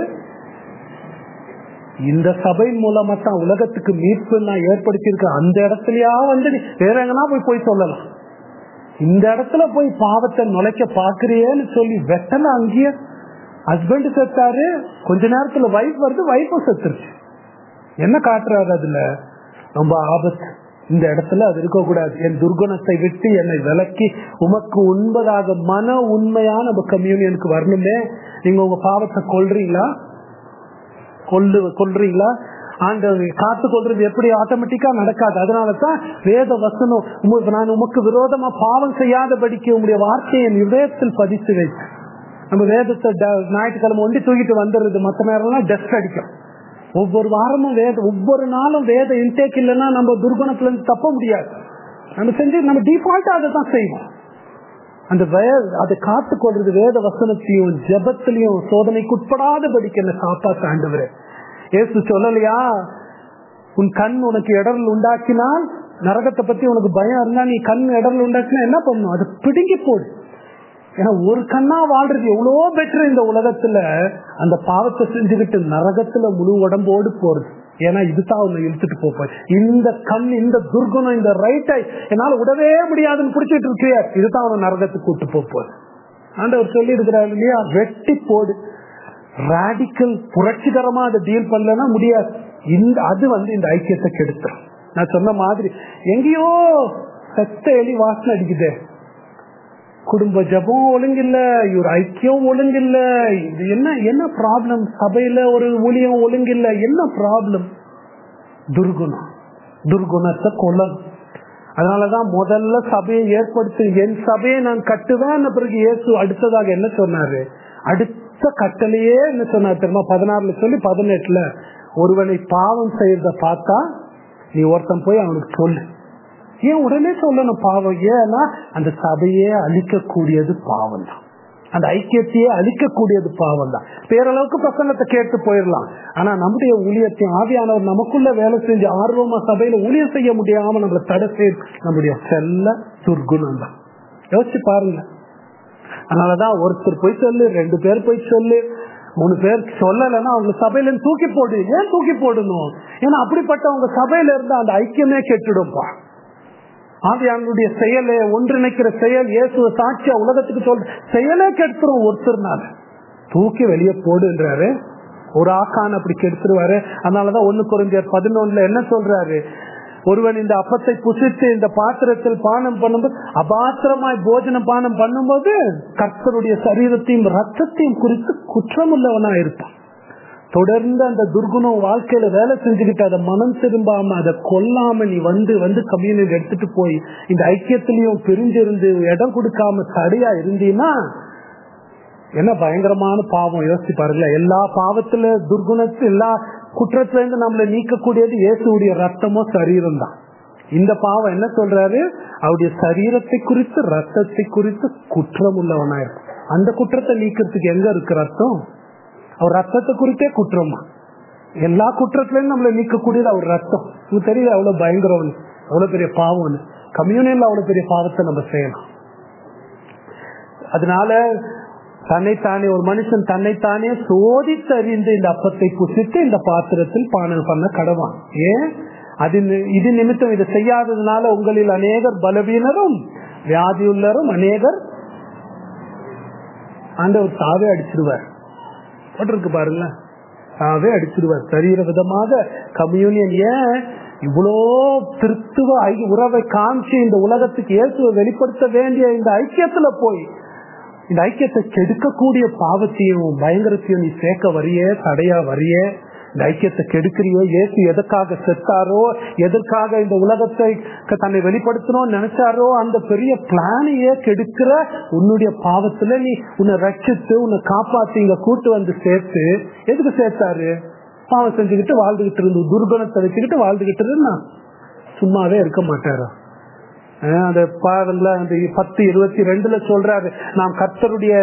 இந்த சபை மூலமா தான் உலகத்துக்கு மீட்பு நான் ஏற்படுத்தியிருக்கேன் அந்த இடத்துலயா வந்து வேற எங்கன்னா போய் போய் சொல்லலாம் இந்த இடத்துல போய் பாவத்தை நுழைக்க பாக்குறியேன்னு சொல்லி வெட்டல அங்கேயே ஹஸ்பண்ட் செத்தாரு கொஞ்ச நேரத்துல வைஃப் வருது வைஃபும் செத்துருச்சு என்ன காட்டுறாரு அதுல ரொம்ப ஆபத்து இந்த இடத்துல அது இருக்கக்கூடாது என் துர்குணத்தை விட்டு என்னை விலக்கி உமக்கு உண்பதாக மன உண்மையா நம்ம கம்யூனியனுக்கு வரணுமே நீங்க உங்க பாவத்தை கொள்றீங்களா கொல்லு கொல்றீங்களா ஆண்டவர் காத்து கொள்றது எப்படி ஆட்டோமேட்டிக்கா நடக்காது அதனாலதான் வேத வசனம் உமக்கு நான் உமக்கு விரோதமா பாவம் செய்யாதபடிக்கு உங்களுடைய வார்த்தையை என் இதயத்தில் பதித்து வைத்தேன் நம்ம வேதத்தை ட- ஞாயிற்றுக்கிழமை ஒண்டி தூக்கிட்டு வந்துடுறது மற்ற நேரம்லாம் டஸ்ட் அடிக்கும் ஒவ்வொரு வாரமும் வேத ஒவ்வொரு நாளும் வேத இன்டேக் இல்லைன்னா நம்ம துர்குணத்துல இருந்து தப்ப முடியாது நம்ம செஞ்சு நம்ம டிஃபால்ட்டா அதை தான் செய்வோம் அந்த வே அதை காத்து கொள்றது வேத வசனத்தையும் ஜபத்திலையும் சோதனைக்கு உட்படாதபடிக்கு என்ன காப்பாற்ற ஆண்டவரே ஏசு சொல்லலையா உன் கண் உனக்கு இடரல் உண்டாக்கினால் நரகத்தை பத்தி உனக்கு பயம் இருந்தா நீ கண் இடரல் உண்டாக்கினா என்ன பண்ணும் அதை பிடுங்கி போடு ஏன்னா ஒரு கண்ணா வாழ்றது எவ்வளோ பெட்டர் இந்த உலகத்துல அந்த பாவத்தை செஞ்சுக்கிட்டு நரகத்துல முழு உடம்போடு போறது ஏன்னா இதுதான் உன்னை இழுத்துட்டு போப்பாரு இந்த கண் இந்த துர்குணம் இந்த ரைட்டை என்னால விடவே முடியாதுன்னு பிடிச்சிட்டு இருக்கியா இதுதான் அவனை நரகத்துக்கு கூட்டு போப்பாரு ஆண்டவர் சொல்லி இருக்கிறார் இல்லையா வெட்டி போடு ராடிக்கல் புரட்சிகரமா அதை டீல் பண்ணலன்னா முடியாது இந்த அது வந்து இந்த ஐக்கியத்தை கெடுத்துரும் நான் சொன்ன மாதிரி எங்கேயோ செத்த எலி வாசனை அடிக்குதே குடும்ப ஜபம் ஒழுங்கில்ல இவர் ஐக்கியம் ஒழுங்கில்ல இது என்ன என்ன ப்ராப்ளம் சபையில ஒரு ஊழியம் ஒழுங்கில்ல என்ன ப்ராப்ளம் துர்குணம் துர்குணத்தை கொல்லணும் அதனாலதான் முதல்ல சபையை ஏற்படுத்தி என் சபையை நான் கட்டுவேன் பிறகு இயேசு அடுத்ததாக என்ன சொன்னாரு அடுத்த கட்டளையே என்ன சொன்னார் தெரியுமா பதினாறுல சொல்லி பதினெட்டுல ஒருவனை பாவம் செய்யறத பார்த்தா நீ ஒருத்தன் போய் அவனுக்கு சொல்லு ஏன் உடனே சொல்லணும் பாவம் ஏன்னா அந்த சபையே அழிக்கக்கூடியது பாவம் தான் அந்த ஐக்கியத்தையே அழிக்கக்கூடியது பாவம் தான் பேரளவுக்கு பிரசங்கத்தை கேட்டு போயிடலாம் ஆனா நம்முடைய ஊழியத்தையும் ஆவியானவர் நமக்குள்ள வேலை செஞ்சு ஆர்வமா சபையில ஊழியம் செய்ய முடியாம நம்மளை தடை செய்ய நம்முடைய செல்ல துர்குணம் தான் யோசிச்சு பாருங்க அதனாலதான் ஒருத்தர் போய் சொல்லு ரெண்டு பேர் போய் சொல்லு மூணு பேர் சொல்லலைன்னா அவங்க சபையில இருந்து தூக்கி போடு ஏன் தூக்கி போடணும் ஏன்னா அப்படிப்பட்டவங்க சபையில இருந்து அந்த ஐக்கியமே கெட்டுடும்பா ஆவியானுடைய செயலை ஒன்றிணைக்கிற செயல் இயேசுவ சாட்சியா உலகத்துக்கு சொல்ற செயலே கெடுத்துரும் ஒருத்தர்னால தூக்கி வெளியே போடுன்றாரு ஒரு ஆக்கான் அப்படி கெடுத்துருவாரு அதனாலதான் ஒண்ணு குறைஞ்சர் பதினொன்னுல என்ன சொல்றாரு ஒருவன் இந்த அப்பத்தை புசித்து இந்த பாத்திரத்தில் பானம் பண்ணும்போது அபாத்திரமாய் போஜனம் பானம் பண்ணும்போது கர்த்தருடைய சரீரத்தையும் ரத்தத்தையும் குறித்து குற்றமுள்ளவனா இருப்பான் தொடர்ந்து அந்த துர்குணம் வாழ்க்கையில வேலை செஞ்சுக்கிட்டு அதை மனம் திரும்பாம அதை கொல்லாம நீ வந்து வந்து கம்யூனிட்டி எடுத்துட்டு போய் இந்த ஐக்கியத்திலையும் பிரிஞ்சிருந்து இடம் கொடுக்காம தடையா இருந்தீன்னா என்ன பயங்கரமான பாவம் யோசிச்சு பாருங்களேன் எல்லா பாவத்துல துர்குணத்து எல்லா குற்றத்துல இருந்து நம்மளை நீக்கக்கூடியது இயேசுடைய ரத்தமோ சரீரம் தான் இந்த பாவம் என்ன சொல்றாரு அவருடைய சரீரத்தை குறித்து ரத்தத்தை குறித்து குற்றம் உள்ளவனா இருக்கும் அந்த குற்றத்தை நீக்கிறதுக்கு எங்க இருக்கு ரத்தம் அவர் ரத்தத்தை குறித்தே குற்றமா எல்லா குற்றத்திலையும் நம்மளை நீக்கக்கூடியது அவர் ரத்தம் உங்களுக்கு தெரியல அவ்வளவு பயங்கரம் அவ்வளவு பெரிய பாவம் கம்யூனியன்ல அவ்வளவு பெரிய பாவத்தை நம்ம செய்யலாம் அதனால தன்னைத்தானே ஒரு மனுஷன் தன்னைத்தானே சோதித்து அறிந்து இந்த அப்பத்தை புசித்து இந்த பாத்திரத்தில் பானம் பண்ண கடவான் ஏன் அது இது நிமித்தம் இதை செய்யாததுனால உங்களில் அநேகர் பலவீனரும் வியாதியுள்ளரும் அநேகர் ஆண்டவர் தாவே அடிச்சிருவார் போட்டிருக்கு பாருங்க தாவே அடிச்சிருவார் சரீர விதமாக கம்யூனியன் ஏன் இவ்வளோ திருத்துவ உறவை காமிச்சு இந்த உலகத்துக்கு இயேசுவை வெளிப்படுத்த வேண்டிய இந்த ஐக்கியத்துல போய் இந்த ஐக்கியத்தை கெடுக்கக்கூடிய பாவத்தையும் பயங்கரத்தையும் நீ சேர்க்க வரிய தடையா வரிய இந்த ஐக்கியத்தை கெடுக்கிறியோ இயேசு எதற்காக செத்தாரோ எதற்காக இந்த உலகத்தை தன்னை வெளிப்படுத்தணும்னு நினைச்சாரோ அந்த பெரிய பிளானையே கெடுக்கிற உன்னுடைய பாவத்துல நீ உன்னை ரட்சித்து உன்னை காப்பாத்தி இங்க கூட்டு வந்து சேர்த்து எதுக்கு சேர்த்தாரு பாவம் செஞ்சுக்கிட்டு வாழ்ந்துகிட்டு இருந்து துர்குணத்தை வச்சுக்கிட்டு வாழ்ந்துகிட்டு இருந்தா சும்மாவே இருக்க மாட்டாரா அந்த பாருங்கள அந்த பத்து இருபத்தி ரெண்டுல சொல்றாரு நாம் கர்த்தருடைய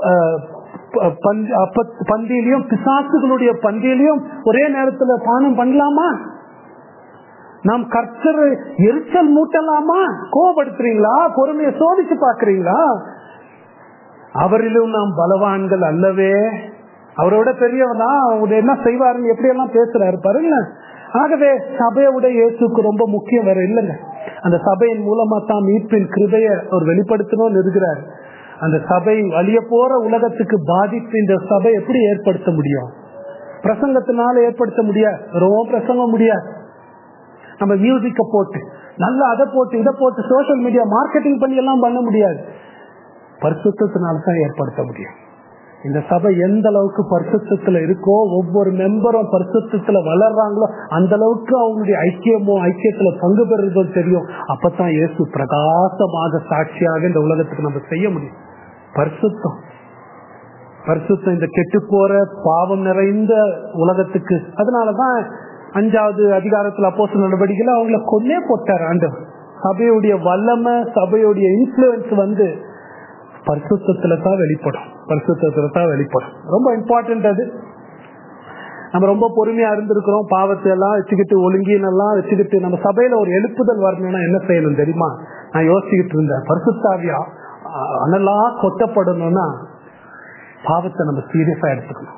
பந்தியிலையும் பிசாசுகளுடைய பந்தியிலையும் ஒரே நேரத்துல பானம் பண்ணலாமா நாம் கர்த்தர் எரிச்சல் மூட்டலாமா கோபப்படுத்துறீங்களா பொறுமையை சோதிச்சு பாக்குறீங்களா அவரிலும் நாம் பலவான்கள் அல்லவே அவரோட பெரியவனா அவர் என்ன செய்வாருன்னு எப்படி எல்லாம் பேசுறாரு பாருங்க ஆகவே சபையோட இயேசுக்கு ரொம்ப முக்கியம் வேற இல்லைங்க அந்த சபையின் மூலமா தான் மீட்பின் கிருபைய அவர் வெளிப்படுத்தணும்னு இருக்கிறார் அந்த சபை வழிய போற உலகத்துக்கு பாதிப்பு இந்த சபை எப்படி ஏற்படுத்த முடியும் பிரசங்கத்தினால ஏற்படுத்த முடியாது ரொம்ப பிரசங்கம் முடியாது நம்ம மியூசிக்க போட்டு நல்லா அதை போட்டு இதை போட்டு சோசியல் மீடியா மார்க்கெட்டிங் பண்ணி எல்லாம் பண்ண முடியாது பரிசுத்தினால தான் ஏற்படுத்த முடியும் இந்த சபை எந்த அளவுக்கு பரிசுத்தத்துல இருக்கோ ஒவ்வொரு மெம்பரும் பரிசுத்தத்துல வளர்றாங்களோ அந்த அளவுக்கு அவங்களுடைய ஐக்கியமோ ஐக்கியத்துல பங்கு பெறுறதோ தெரியும் அப்பதான் இயேசு பிரகாசமாக சாட்சியாக இந்த உலகத்துக்கு நம்ம செய்ய முடியும் பரிசுத்தம் பரிசுத்தம் இந்த கெட்டு போற பாவம் நிறைந்த உலகத்துக்கு அதனாலதான் அஞ்சாவது அதிகாரத்துல அப்போஸ் நடவடிக்கையில அவங்கள கொன்னே போட்டார் ஆண்டவர் சபையுடைய வல்லமை சபையுடைய இன்ஃபுளுன்ஸ் வந்து பரிசுத்தத்துல தான் வெளிப்படும் பரிசுத்தத்துல தான் வெளிப்படும் ரொம்ப இம்பார்ட்டன்ட் அது நம்ம ரொம்ப பொறுமையா இருந்திருக்கிறோம் பாவத்தை எல்லாம் வச்சுக்கிட்டு ஒழுங்கினெல்லாம் வச்சுக்கிட்டு நம்ம சபையில ஒரு எழுப்புதல் வரணும்னா என்ன செய்யணும் தெரியுமா நான் யோசிச்சுக்கிட்டு இருந்தேன் பரிசுத்தாவியா அனலா கொட்டப்படணும்னா பாவத்தை நம்ம சீரியஸா எடுத்துக்கணும்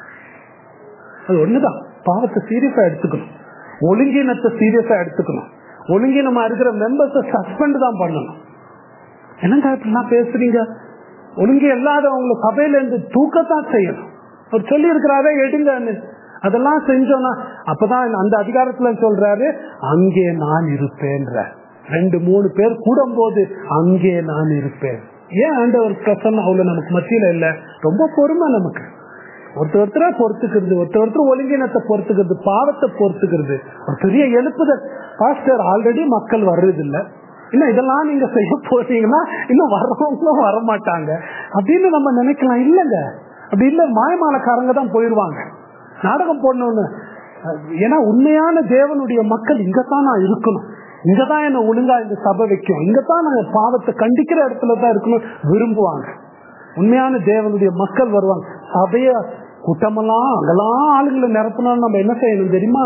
அது ஒண்ணுதான் பாவத்தை சீரியஸா எடுத்துக்கணும் ஒழுங்கினத்தை சீரியஸா எடுத்துக்கணும் ஒழுங்கினமா இருக்கிற மெம்பர்ஸை சஸ்பெண்ட் தான் பண்ணணும் என்னங்க இப்படிலாம் பேசுறீங்க ஒழுங்கு இல்லாதவங்களை சபையில இருந்து தூக்கத்தான் செய்யணும் அவர் சொல்லி இருக்கிறாரே எடுங்கன்னு அதெல்லாம் செஞ்சோம்னா அப்பதான் அந்த அதிகாரத்துல சொல்றாரு அங்கே நான் இருப்பேன்ற ரெண்டு மூணு பேர் கூடும் போது அங்கே நான் இருப்பேன் ஏன் ஆண்டவர் பிரசன்னம் அவ்வளவு நமக்கு மத்தியில இல்ல ரொம்ப பொறுமை நமக்கு ஒருத்தர் ஒருத்தரா பொறுத்துக்கிறது ஒருத்தர் ஒருத்தர் ஒழுங்கினத்தை பொறுத்துக்கிறது பாவத்தை பொறுத்துக்கிறது ஒரு பெரிய எழுப்புதல் பாஸ்டர் ஆல்ரெடி மக்கள் வர்றது இல்ல இன்னும் இதெல்லாம் நீங்க செய்ய போறீங்கன்னா இன்னும் வர்றவங்களும் வர மாட்டாங்க அப்படின்னு நம்ம நினைக்கலாம் இல்லைங்க அப்படி இல்ல மாயமாலக்காரங்க தான் போயிடுவாங்க நாடகம் போடணும்னு ஏன்னா உண்மையான தேவனுடைய மக்கள் இங்கதான் நான் இருக்கணும் இங்கதான் என்ன ஒழுங்கா இந்த சபை வைக்கும் இங்கதான் நாங்க பாவத்தை கண்டிக்கிற இடத்துல தான் இருக்கணும் விரும்புவாங்க உண்மையான தேவனுடைய மக்கள் வருவாங்க சபைய கூட்டமெல்லாம் அங்கெல்லாம் ஆளுங்களை நிரப்பணும்னு நம்ம என்ன செய்யணும் தெரியுமா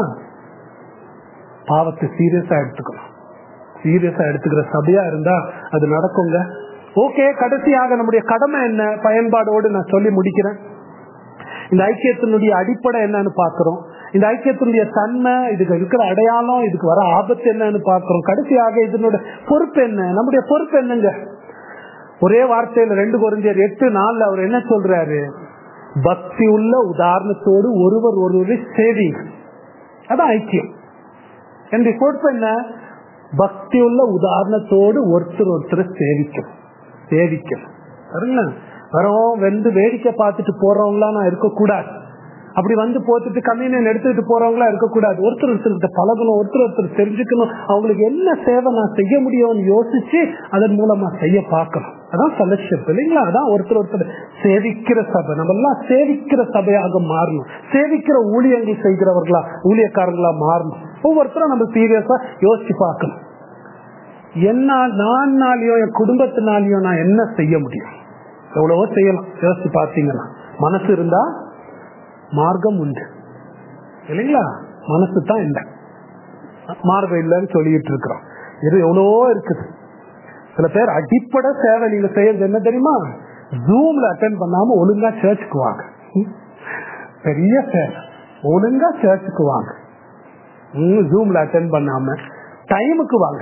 பாவத்தை சீரியஸா எடுத்துக்கணும் சீரியஸா எடுத்துக்கிற சபையா இருந்தா அது நடக்குங்க ஓகே கடைசியாக நம்முடைய கடமை என்ன பயன்பாடோடு நான் சொல்லி முடிக்கிறேன் இந்த ஐக்கியத்தினுடைய அடிப்படை என்னன்னு பாக்குறோம் இந்த ஐக்கியத்தினுடைய தன்மை இதுக்கு இருக்கிற அடையாளம் இதுக்கு வர ஆபத்து என்னன்னு பாக்குறோம் கடைசியாக இதனுடைய பொறுப்பு என்ன நம்முடைய பொறுப்பு என்னங்க ஒரே வார்த்தையில ரெண்டு குறைஞ்சர் எட்டு நாள்ல அவர் என்ன சொல்றாரு பக்தி உள்ள உதாரணத்தோடு ஒருவர் ஒருவரை சேவிங்க அதான் ஐக்கியம் என்னுடைய பொறுப்பு என்ன பக்தி உள்ள உதாரணத்தோடு ஒருத்தர் ஒருத்தரை சேவிக்கணும் சேவிக்கணும் சரிங்களா வரோம் வெந்து வேடிக்கை பார்த்துட்டு போறவங்களா நான் இருக்கக்கூடாது அப்படி வந்து போத்துட்டு கம்யூனியன் எடுத்துட்டு போறவங்களா இருக்கக்கூடாது ஒருத்தர் ஒருத்தர்கிட்ட பழகணும் ஒருத்தர் ஒருத்தர் தெரிஞ்சுக்கணும் அவங்களுக்கு என்ன சேவை நான் செய்ய முடியும்னு யோசிச்சு அதன் மூலமா செய்ய பார்க்கணும் அதான் ஃபெலோஷிப் இல்லைங்களா அதான் ஒருத்தர் ஒருத்தர் சேவிக்கிற சபை நம்ம எல்லாம் சேவிக்கிற சபையாக மாறணும் சேவிக்கிற ஊழியங்கள் செய்கிறவர்களா ஊழியக்காரங்களா மாறணும் ஒவ்வொருத்தரும் நம்ம சீரியஸா யோசிச்சு பார்க்கணும் என்ன நான் நாளையோ என் குடும்பத்தினாலேயோ நான் என்ன செய்ய முடியும் எவ்வளவோ செய்யலாம் யோசிச்சு பார்த்தீங்கன்னா மனசு இருந்தா மார்க்கம் உண்டு இல்லைங்களா மனசு தான் இல்லை மார்க்கம் இல்லைன்னு சொல்லிட்டு இருக்கிறோம் இது எவ்வளவோ இருக்குது சில பேர் அடிப்படை சேவை நீங்க செய்யறது என்ன தெரியுமா ஜூம்ல அட்டன் பண்ணாம ஒழுங்கா சர்ச்சுக்கு வாங்க பெரிய சேவை ஒழுங்கா சர்ச்சுக்கு வாங்க ஜூம்ல அட்டன் பண்ணாம டைமுக்கு வாங்க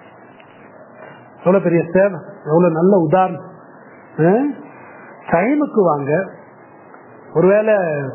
எவ்வளவு பெரிய சேவை எவ்வளவு நல்ல உதாரணம் டைமுக்கு வாங்க ஒருவேளை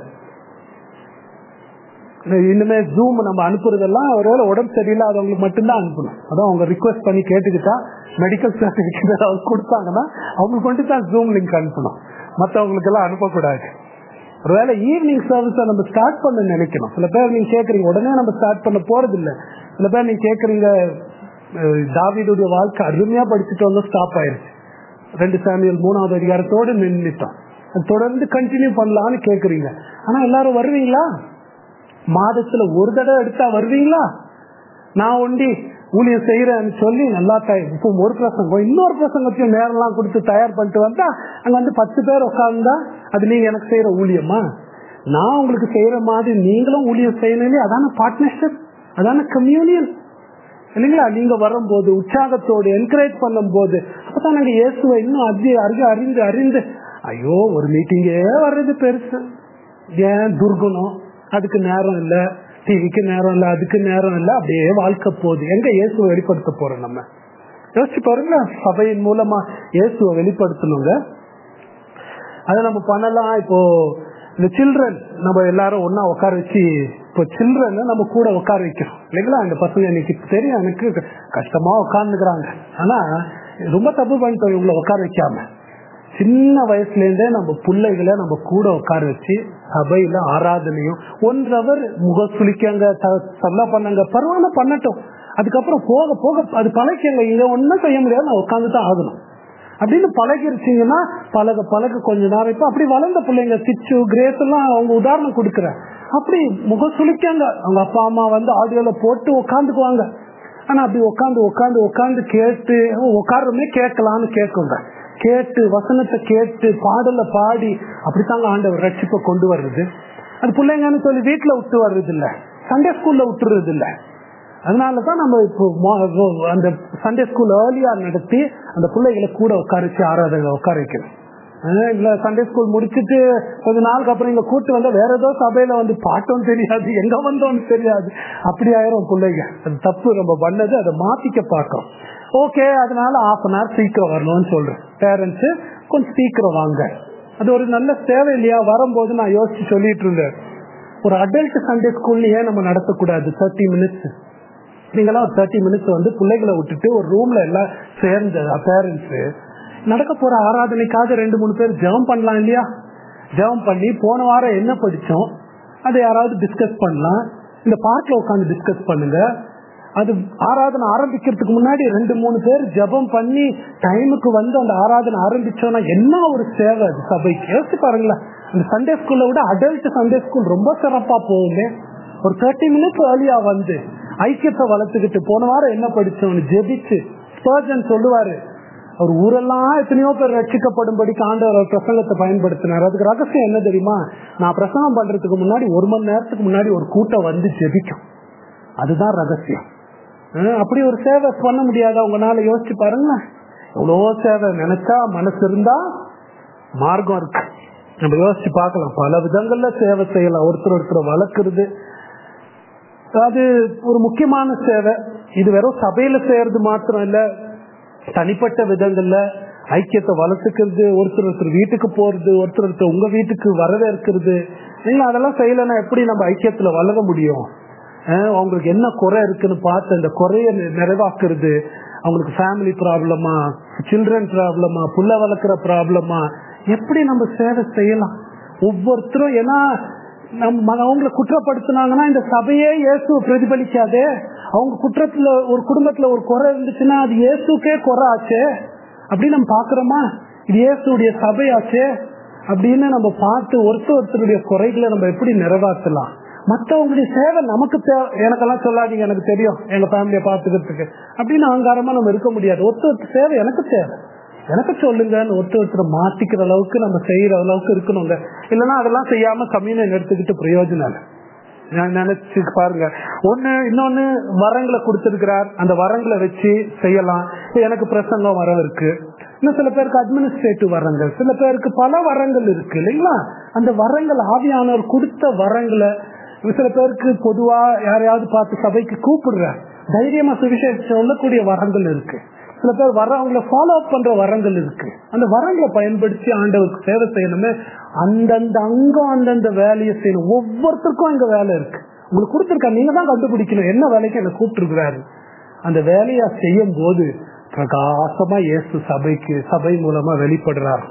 இனிமே ஜூம் நம்ம அனுப்புறதெல்லாம் ஒருவேளை உடம்பு சரியில்லாதவங்களுக்கு மட்டும்தான் அனுப்பணும் அதான் அவங்க ரிக்வஸ்ட் பண்ணி கேட்டுக்கிட்டா மெடிக்கல் சர்டிபிகேட் அவங்க கொடுத்தாங்கன்னா அவங்களுக்கு மட்டும் தான் ஜூம் லிங்க் அனுப்பணும் மற்றவங்களுக்கு எல்லாம் அனுப்பக்கூடாது ஒருவேளை ஈவினிங் சர்வீஸை நம்ம ஸ்டார்ட் பண்ண நினைக்கணும் சில பேர் நீங்க கேக்குறீங்க உடனே நம்ம ஸ்டார்ட் பண்ண போறது இல்ல சில பேர் நீங்க கேக்குறீங்க தாவிதுடைய வாழ்க்கை அருமையா படிச்சுட்டு வந்து ஸ்டாப் ஆயிருச்சு ரெண்டு சாமியல் மூணாவது அதிகாரத்தோடு நின்றுட்டோம் தொடர்ந்து கண்டினியூ பண்ணலாம்னு கேக்குறீங்க ஆனா எல்லாரும் வருவீங்களா மாதத்துல ஒரு தடவை எடுத்தா வருவீங்களா நான் ஒண்டி ஊழியம் செய்யறேன்னு சொல்லி நல்லா இப்போ ஒரு பிரசங்கம் இன்னொரு பிரசங்கத்தையும் நேரம்லாம் கொடுத்து தயார் பண்ணிட்டு வந்தா அங்க வந்து பத்து பேர் உட்கார்ந்தா அது நீங்க எனக்கு செய்யற ஊழியமா நான் உங்களுக்கு செய்யற மாதிரி நீங்களும் ஊழியம் செய்யணும் அதான பார்ட்னர்ஷிப் அதான கம்யூனியன் இல்லைங்களா நீங்க வரும்போது உற்சாகத்தோடு என்கரேஜ் பண்ணும் போது அப்பதான் நாங்க இயேசுவை இன்னும் அதிக அருக அறிந்து அறிந்து ஐயோ ஒரு மீட்டிங்கே வர்றது பெருசு ஏன் துர்குணம் அதுக்கு நேரம் இல்ல டிவிக்கு நேரம் இல்லை அதுக்கு நேரம் இல்லை அப்படியே வாழ்க்கை போகுது எங்க இயேசுவை வெளிப்படுத்த போறோம் நம்ம யோசிச்சு பாருங்க சபையின் மூலமா இயேசுவை வெளிப்படுத்தணுங்க அதை நம்ம பண்ணலாம் இப்போ இந்த சில்ட்ரன் நம்ம எல்லாரும் ஒன்னா உட்கார வச்சு இப்போ சில்ட்ரன் நம்ம கூட உட்கார வைக்கிறோம் இல்லைங்களா இந்த பசங்க இன்னைக்கு தெரியும் எனக்கு கஷ்டமா உட்கார்ந்துக்கிறாங்க ஆனா ரொம்ப தப்பு பண்ணிட்டோம் இவங்களை உட்கார வைக்காம சின்ன வயசுல இருந்தே நம்ம பிள்ளைகளை நம்ம கூட உட்கார வச்சு சபையில ஆராதனையும் ஒன்றவர் முக சுளிக்கங்க சல்லா பண்ணாங்க பரவாயில்ல பண்ணட்டும் அதுக்கப்புறம் போக போக அது பழக்கங்க இங்க ஒன்னும் செய்ய முடியாது நான் உட்காந்து தான் ஆகணும் அப்படின்னு பழகிருச்சிங்கன்னா பழக பழக கொஞ்ச நேரம் இப்ப அப்படி வளர்ந்த பிள்ளைங்க சிச்சு கிரேஸ் எல்லாம் அவங்க உதாரணம் கொடுக்குற அப்படி முக சுளிக்காங்க அவங்க அப்பா அம்மா வந்து ஆடியோல போட்டு உட்காந்துக்குவாங்க ஆனா அப்படி உட்காந்து உட்காந்து உட்காந்து கேட்டு உட்காருமே கேட்கலான்னு கேட்குங்க கேட்டு வசனத்தை கேட்டு பாடல பாடி அப்படித்தாங்க ஆண்டவர் ரட்சிப்பை கொண்டு வர்றது அது பிள்ளைங்கன்னு சொல்லி வீட்டுல விட்டு வர்றது இல்ல சண்டே ஸ்கூல்ல விட்டுறது இல்ல அதனாலதான் நம்ம இப்போ அந்த சண்டே ஸ்கூல் ஏர்லியா நடத்தி அந்த பிள்ளைகளை கூட உட்காரிச்சு ஆராதனை உட்கார வைக்கிறோம் இல்ல சண்டே ஸ்கூல் முடிச்சுட்டு கொஞ்ச நாளுக்கு அப்புறம் இங்க கூட்டு வந்தா வேற ஏதோ சபையில வந்து பாட்டும் தெரியாது எங்க வந்தோம்னு தெரியாது அப்படி ஆயிரும் பிள்ளைங்க அது தப்பு நம்ம பண்ணது அதை மாத்திக்க பார்க்கறோம் ஓகே அதனால ஹாஃப் அன் ஹவர் சீக்கிரம் வரணும்னு சொல்றேன் பேரண்ட்ஸ் கொஞ்சம் சீக்கிரம் வாங்க அது ஒரு நல்ல சேவை இல்லையா வரும்போது நான் யோசிச்சு சொல்லிட்டு இருந்தேன் ஒரு அடல்ட் சண்டே ஸ்கூல்ல ஏன் நம்ம நடத்தக்கூடாது தேர்ட்டி மினிட்ஸ் நீங்களாம் ஒரு தேர்ட்டி மினிட்ஸ் வந்து பிள்ளைகளை விட்டுட்டு ஒரு ரூம்ல எல்லாம் சேர்ந்த பேரண்ட்ஸ் நடக்க போற ஆராதனைக்காக ரெண்டு மூணு பேர் ஜெபம் பண்ணலாம் இல்லையா ஜெபம் பண்ணி போன வாரம் என்ன படிச்சோம் அதை யாராவது டிஸ்கஸ் பண்ணலாம் இந்த பார்க்ல உட்காந்து டிஸ்கஸ் பண்ணுங்க அது ஆராதனை ஆரம்பிக்கிறதுக்கு முன்னாடி ரெண்டு மூணு பேர் ஜபம் பண்ணி டைமுக்கு வந்து அந்த ஆராதனை ஆரம்பிச்சோம்னா என்ன ஒரு சேவை அது சபைக்கு யோசிச்சு பாருங்களேன் அந்த சண்டே ஸ்கூல்ல விட அடல்ட் சண்டே ஸ்கூல் ரொம்ப சிறப்பா போகுமே ஒரு தேர்ட்டி மினிட்ஸ் ஏர்லியா வந்து ஐக்கியத்தை வளர்த்துக்கிட்டு போன வாரம் என்ன படிச்சோம்னு ஜெபிச்சு ஸ்பர்ஜன் சொல்லுவாரு அவர் ஊரெல்லாம் எத்தனையோ பேர் ரட்சிக்கப்படும்படிக்கு ஆண்டவர் பிரசங்கத்தை பயன்படுத்தினார் அதுக்கு ரகசியம் என்ன தெரியுமா நான் பிரசங்கம் பண்றதுக்கு முன்னாடி ஒரு மணி நேரத்துக்கு முன்னாடி ஒரு கூட்டம் வந்து ஜெபிக்கும் அதுதான் ரகசியம் அப்படி ஒரு சேவை பண்ண முடியாதா உங்களால யோசிச்சு பாருங்க எவ்வளோ சேவை நினைச்சா மனசு இருந்தா மார்க்கம் இருக்கு நம்ம யோசிச்சு பார்க்கலாம் பல விதங்கள்ல சேவை செய்யலாம் ஒருத்தர் ஒருத்தர் வளர்க்கறது அது ஒரு முக்கியமான சேவை இது வெறும் சபையில செய்யறது மாத்திரம் இல்ல தனிப்பட்ட விதங்கள்ல ஐக்கியத்தை வளர்த்துக்கிறது ஒருத்தர் ஒருத்தர் வீட்டுக்கு போறது ஒருத்தர் ஒருத்தர் உங்க வீட்டுக்கு வரவேற்கிறது நீங்க அதெல்லாம் செய்யலன்னா எப்படி நம்ம ஐக்கியத்துல வளர முடியும் அவங்களுக்கு என்ன குறை இருக்குன்னு பார்த்து அந்த குறைய நிறைவாக்குறது அவங்களுக்கு ஃபேமிலி ப்ராப்ளமா சில்ட்ரன் ப்ராப்ளமா புள்ள வளர்க்குற ப்ராப்ளமா எப்படி நம்ம சேவை செய்யலாம் ஒவ்வொருத்தரும் ஏன்னா நம்ம அவங்கள குற்றப்படுத்தினாங்கன்னா இந்த சபையே இயேசு பிரதிபலிக்காதே அவங்க குற்றத்துல ஒரு குடும்பத்துல ஒரு குறை இருந்துச்சுன்னா அது இயேசுக்கே குறை ஆச்சே அப்படின்னு நம்ம பாக்குறோமா இது இயேசுடைய சபையாச்சே அப்படின்னு நம்ம பார்த்து ஒருத்தர் ஒருத்தருடைய குறைகளை நம்ம எப்படி நிறைவாற்றலாம் மற்றவங்களுடைய சேவை நமக்கு தேவை எனக்கெல்லாம் சொல்லாதீங்க எனக்கு தெரியும் எங்க ஃபேமிலியை பார்த்துக்கிறதுக்கு அப்படின்னு அகங்காரமா நம்ம இருக்க முடியாது ஒருத்தர் ஒருத்தர் சேவை எனக்கு தேவை எனக்கு சொல்லுங்கன்னு ஒருத்தர் ஒருத்தர் மாத்திக்கிற அளவுக்கு நம்ம செய்யற அளவுக்கு இருக்கணுங்க இல்லைன்னா அதெல்லாம் செய்யாம கம்யூனியன் எடுத்துக்கிட்டு பிரயோஜனம் இல்லை நான் நினைச்சு பாருங்க ஒண்ணு இன்னொன்னு வரங்களை கொடுத்திருக்கிறார் அந்த வரங்களை வச்சு செய்யலாம் எனக்கு பிரசங்கம் வரம் இருக்கு இன்னும் சில பேருக்கு அட்மினிஸ்ட்ரேட்டிவ் வரங்கள் சில பேருக்கு பல வரங்கள் இருக்கு இல்லைங்களா அந்த வரங்கள் ஆவியானவர் கொடுத்த வரங்களை சில பேருக்கு பொதுவா யாரையாவது பார்த்து சபைக்கு கூப்பிடுற தைரியமா சுவிசேஷம் சொல்லக்கூடிய வரங்கள் இருக்கு சில பேர் வர்றவங்களை ஃபாலோ அப் பண்ற வரங்கள் இருக்கு அந்த வரங்களை பயன்படுத்தி ஆண்டவருக்கு சேவை செய்யணுமே அந்தந்த அங்கம் அந்தந்த வேலையை செய்யணும் ஒவ்வொருத்தருக்கும் அங்க வேலை இருக்கு உங்களுக்கு கொடுத்துருக்கா நீங்க தான் கண்டுபிடிக்கணும் என்ன வேலைக்கு என்ன கூப்பிட்டுருக்கிறாரு அந்த வேலையா செய்யும் போது பிரகாசமா இயேசு சபைக்கு சபை மூலமா வெளிப்படுறார்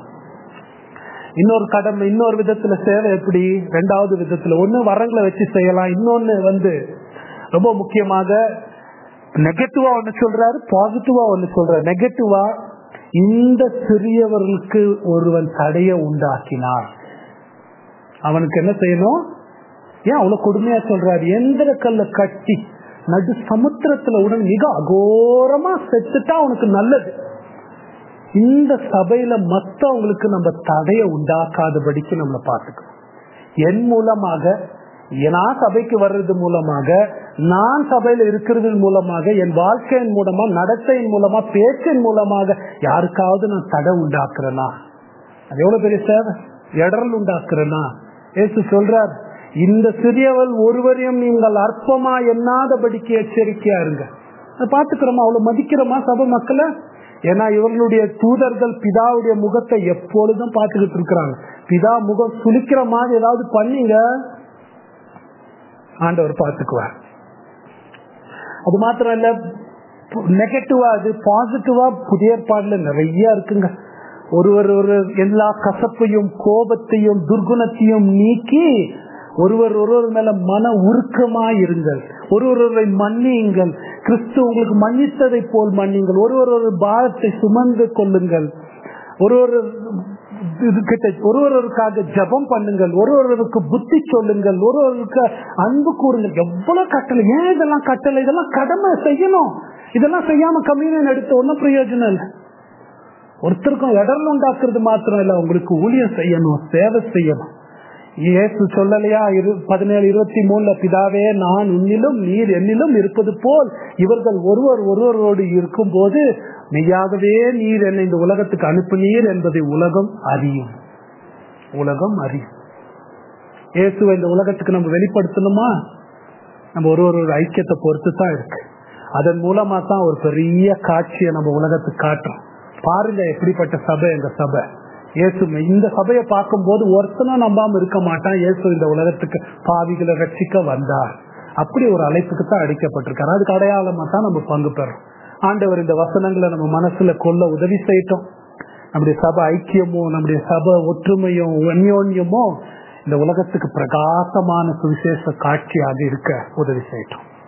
இன்னொரு கடமை இன்னொரு விதத்துல சேவை எப்படி ரெண்டாவது விதத்துல ஒண்ணு வரங்களை வச்சு செய்யலாம் இன்னொன்னு வந்து ரொம்ப முக்கியமாக நெகட்டிவா ஒண்ணு சொல்றாரு பாசிட்டிவா ஒண்ணு சொல்றாரு நெகட்டிவா இந்த சிறியவர்களுக்கு ஒருவன் தடைய உண்டாக்கினார் அவனுக்கு என்ன செய்யணும் ஏன் அவ்வளவு கொடுமையா சொல்றாரு எந்திர கல்ல கட்டி நடு சமுத்திரத்துல உடன் மிக அகோரமா செத்துட்டா அவனுக்கு நல்லது இந்த சபையில மத்தவங்களுக்கு நம்ம தடைய உண்டாக்காதபடிக்கு நம்மளை பார்த்துக்கணும் என் மூலமாக நான் சபைக்கு வர்றது மூலமாக நான் சபையில இருக்கிறது மூலமாக என் வாழ்க்கையின் மூலமா நடத்தையின் மூலமா பேச்சின் மூலமாக யாருக்காவது நான் தடை உண்டாக்குறேனா அது எவ்வளவு பெரிய சேவை இடரல் உண்டாக்குறேனா ஏசு சொல்றார் இந்த சிறியவள் ஒருவரையும் நீங்கள் அற்பமா எண்ணாதபடிக்கு எச்சரிக்கையா இருங்க அதை பார்த்துக்கிறோமா அவ்வளவு மதிக்கிறோமா சபை மக்களை ஏன்னா இவர்களுடைய தூதர்கள் பிதாவுடைய முகத்தை எப்பொழுதும் பார்த்துக்கிட்டு இருக்கிறாங்க பிதா முகம் சுளிக்கிற மாதிரி ஏதாவது பண்ணீங்க ஆண்டவர் பார்த்துக்குவார் அது மாத்திரம் இல்ல நெகட்டிவா அது பாசிட்டிவா புதிய ஏற்பாடுல நிறைய இருக்குங்க ஒருவர் ஒரு எல்லா கசப்பையும் கோபத்தையும் துர்குணத்தையும் நீக்கி ஒருவர் ஒருவர் மேல மன உருக்கமா இருங்கள் ஒருவரை மன்னியுங்கள் கிறிஸ்து உங்களுக்கு மன்னித்ததை போல் மன்னிங்கள் ஒருவர் ஒரு பாரத்தை சுமந்து கொள்ளுங்கள் ஒருவர் கிட்ட ஒருவருக்காக ஜபம் பண்ணுங்கள் ஒருவருக்கு புத்தி சொல்லுங்கள் ஒருவருக்கு அன்பு கூறுங்கள் எவ்வளவு கட்டளை ஏன் இதெல்லாம் கட்டளை இதெல்லாம் கடமை செய்யணும் இதெல்லாம் செய்யாம கம்யூனியன் எடுத்து ஒன்னும் பிரயோஜனம் இல்லை ஒருத்தருக்கும் இடர்ல உண்டாக்குறது மாத்திரம் இல்ல உங்களுக்கு ஊழியம் செய்யணும் சேவை செய்யணும் இயேசு சொல்லலையா இரு பதினேழு இருபத்தி மூணுல பிதாவே நான் உன்னிலும் நீர் என்னிலும் இருப்பது போல் இவர்கள் ஒருவர் ஒருவரோடு இருக்கும் போது மெய்யாகவே நீர் என்னை இந்த உலகத்துக்கு அனுப்பினீர் என்பதை உலகம் அறியும் உலகம் அறியும் இயேசுவை இந்த உலகத்துக்கு நம்ம வெளிப்படுத்தணுமா நம்ம ஒரு ஒரு ஐக்கியத்தை பொறுத்து தான் இருக்கு அதன் மூலமா தான் ஒரு பெரிய காட்சியை நம்ம உலகத்துக்கு காட்டுறோம் பாருங்க எப்படிப்பட்ட சபை எங்க சபை இயேசு இந்த சபையை பார்க்கும்போது ஒருத்தனும் நம்பாம இருக்க மாட்டான் இயேசு இந்த உலகத்துக்கு பாவிகளை ரட்சிக்க வந்தார் அப்படி ஒரு அழைப்புக்கு தான் அடிக்கப்பட்டிருக்காரு அதுக்கு அடையாளமா தான் நம்ம பங்கு பெறோம் ஆண்டவர் இந்த வசனங்களை நம்ம மனசுல கொள்ள உதவி செய்யட்டும் நம்முடைய சபை ஐக்கியமும் நம்முடைய சபை ஒற்றுமையும் அந்யோன்யமும் இந்த உலகத்துக்கு பிரகாசமான சுவிசேஷ காட்சியாக இருக்க உதவி செய்யட்டும்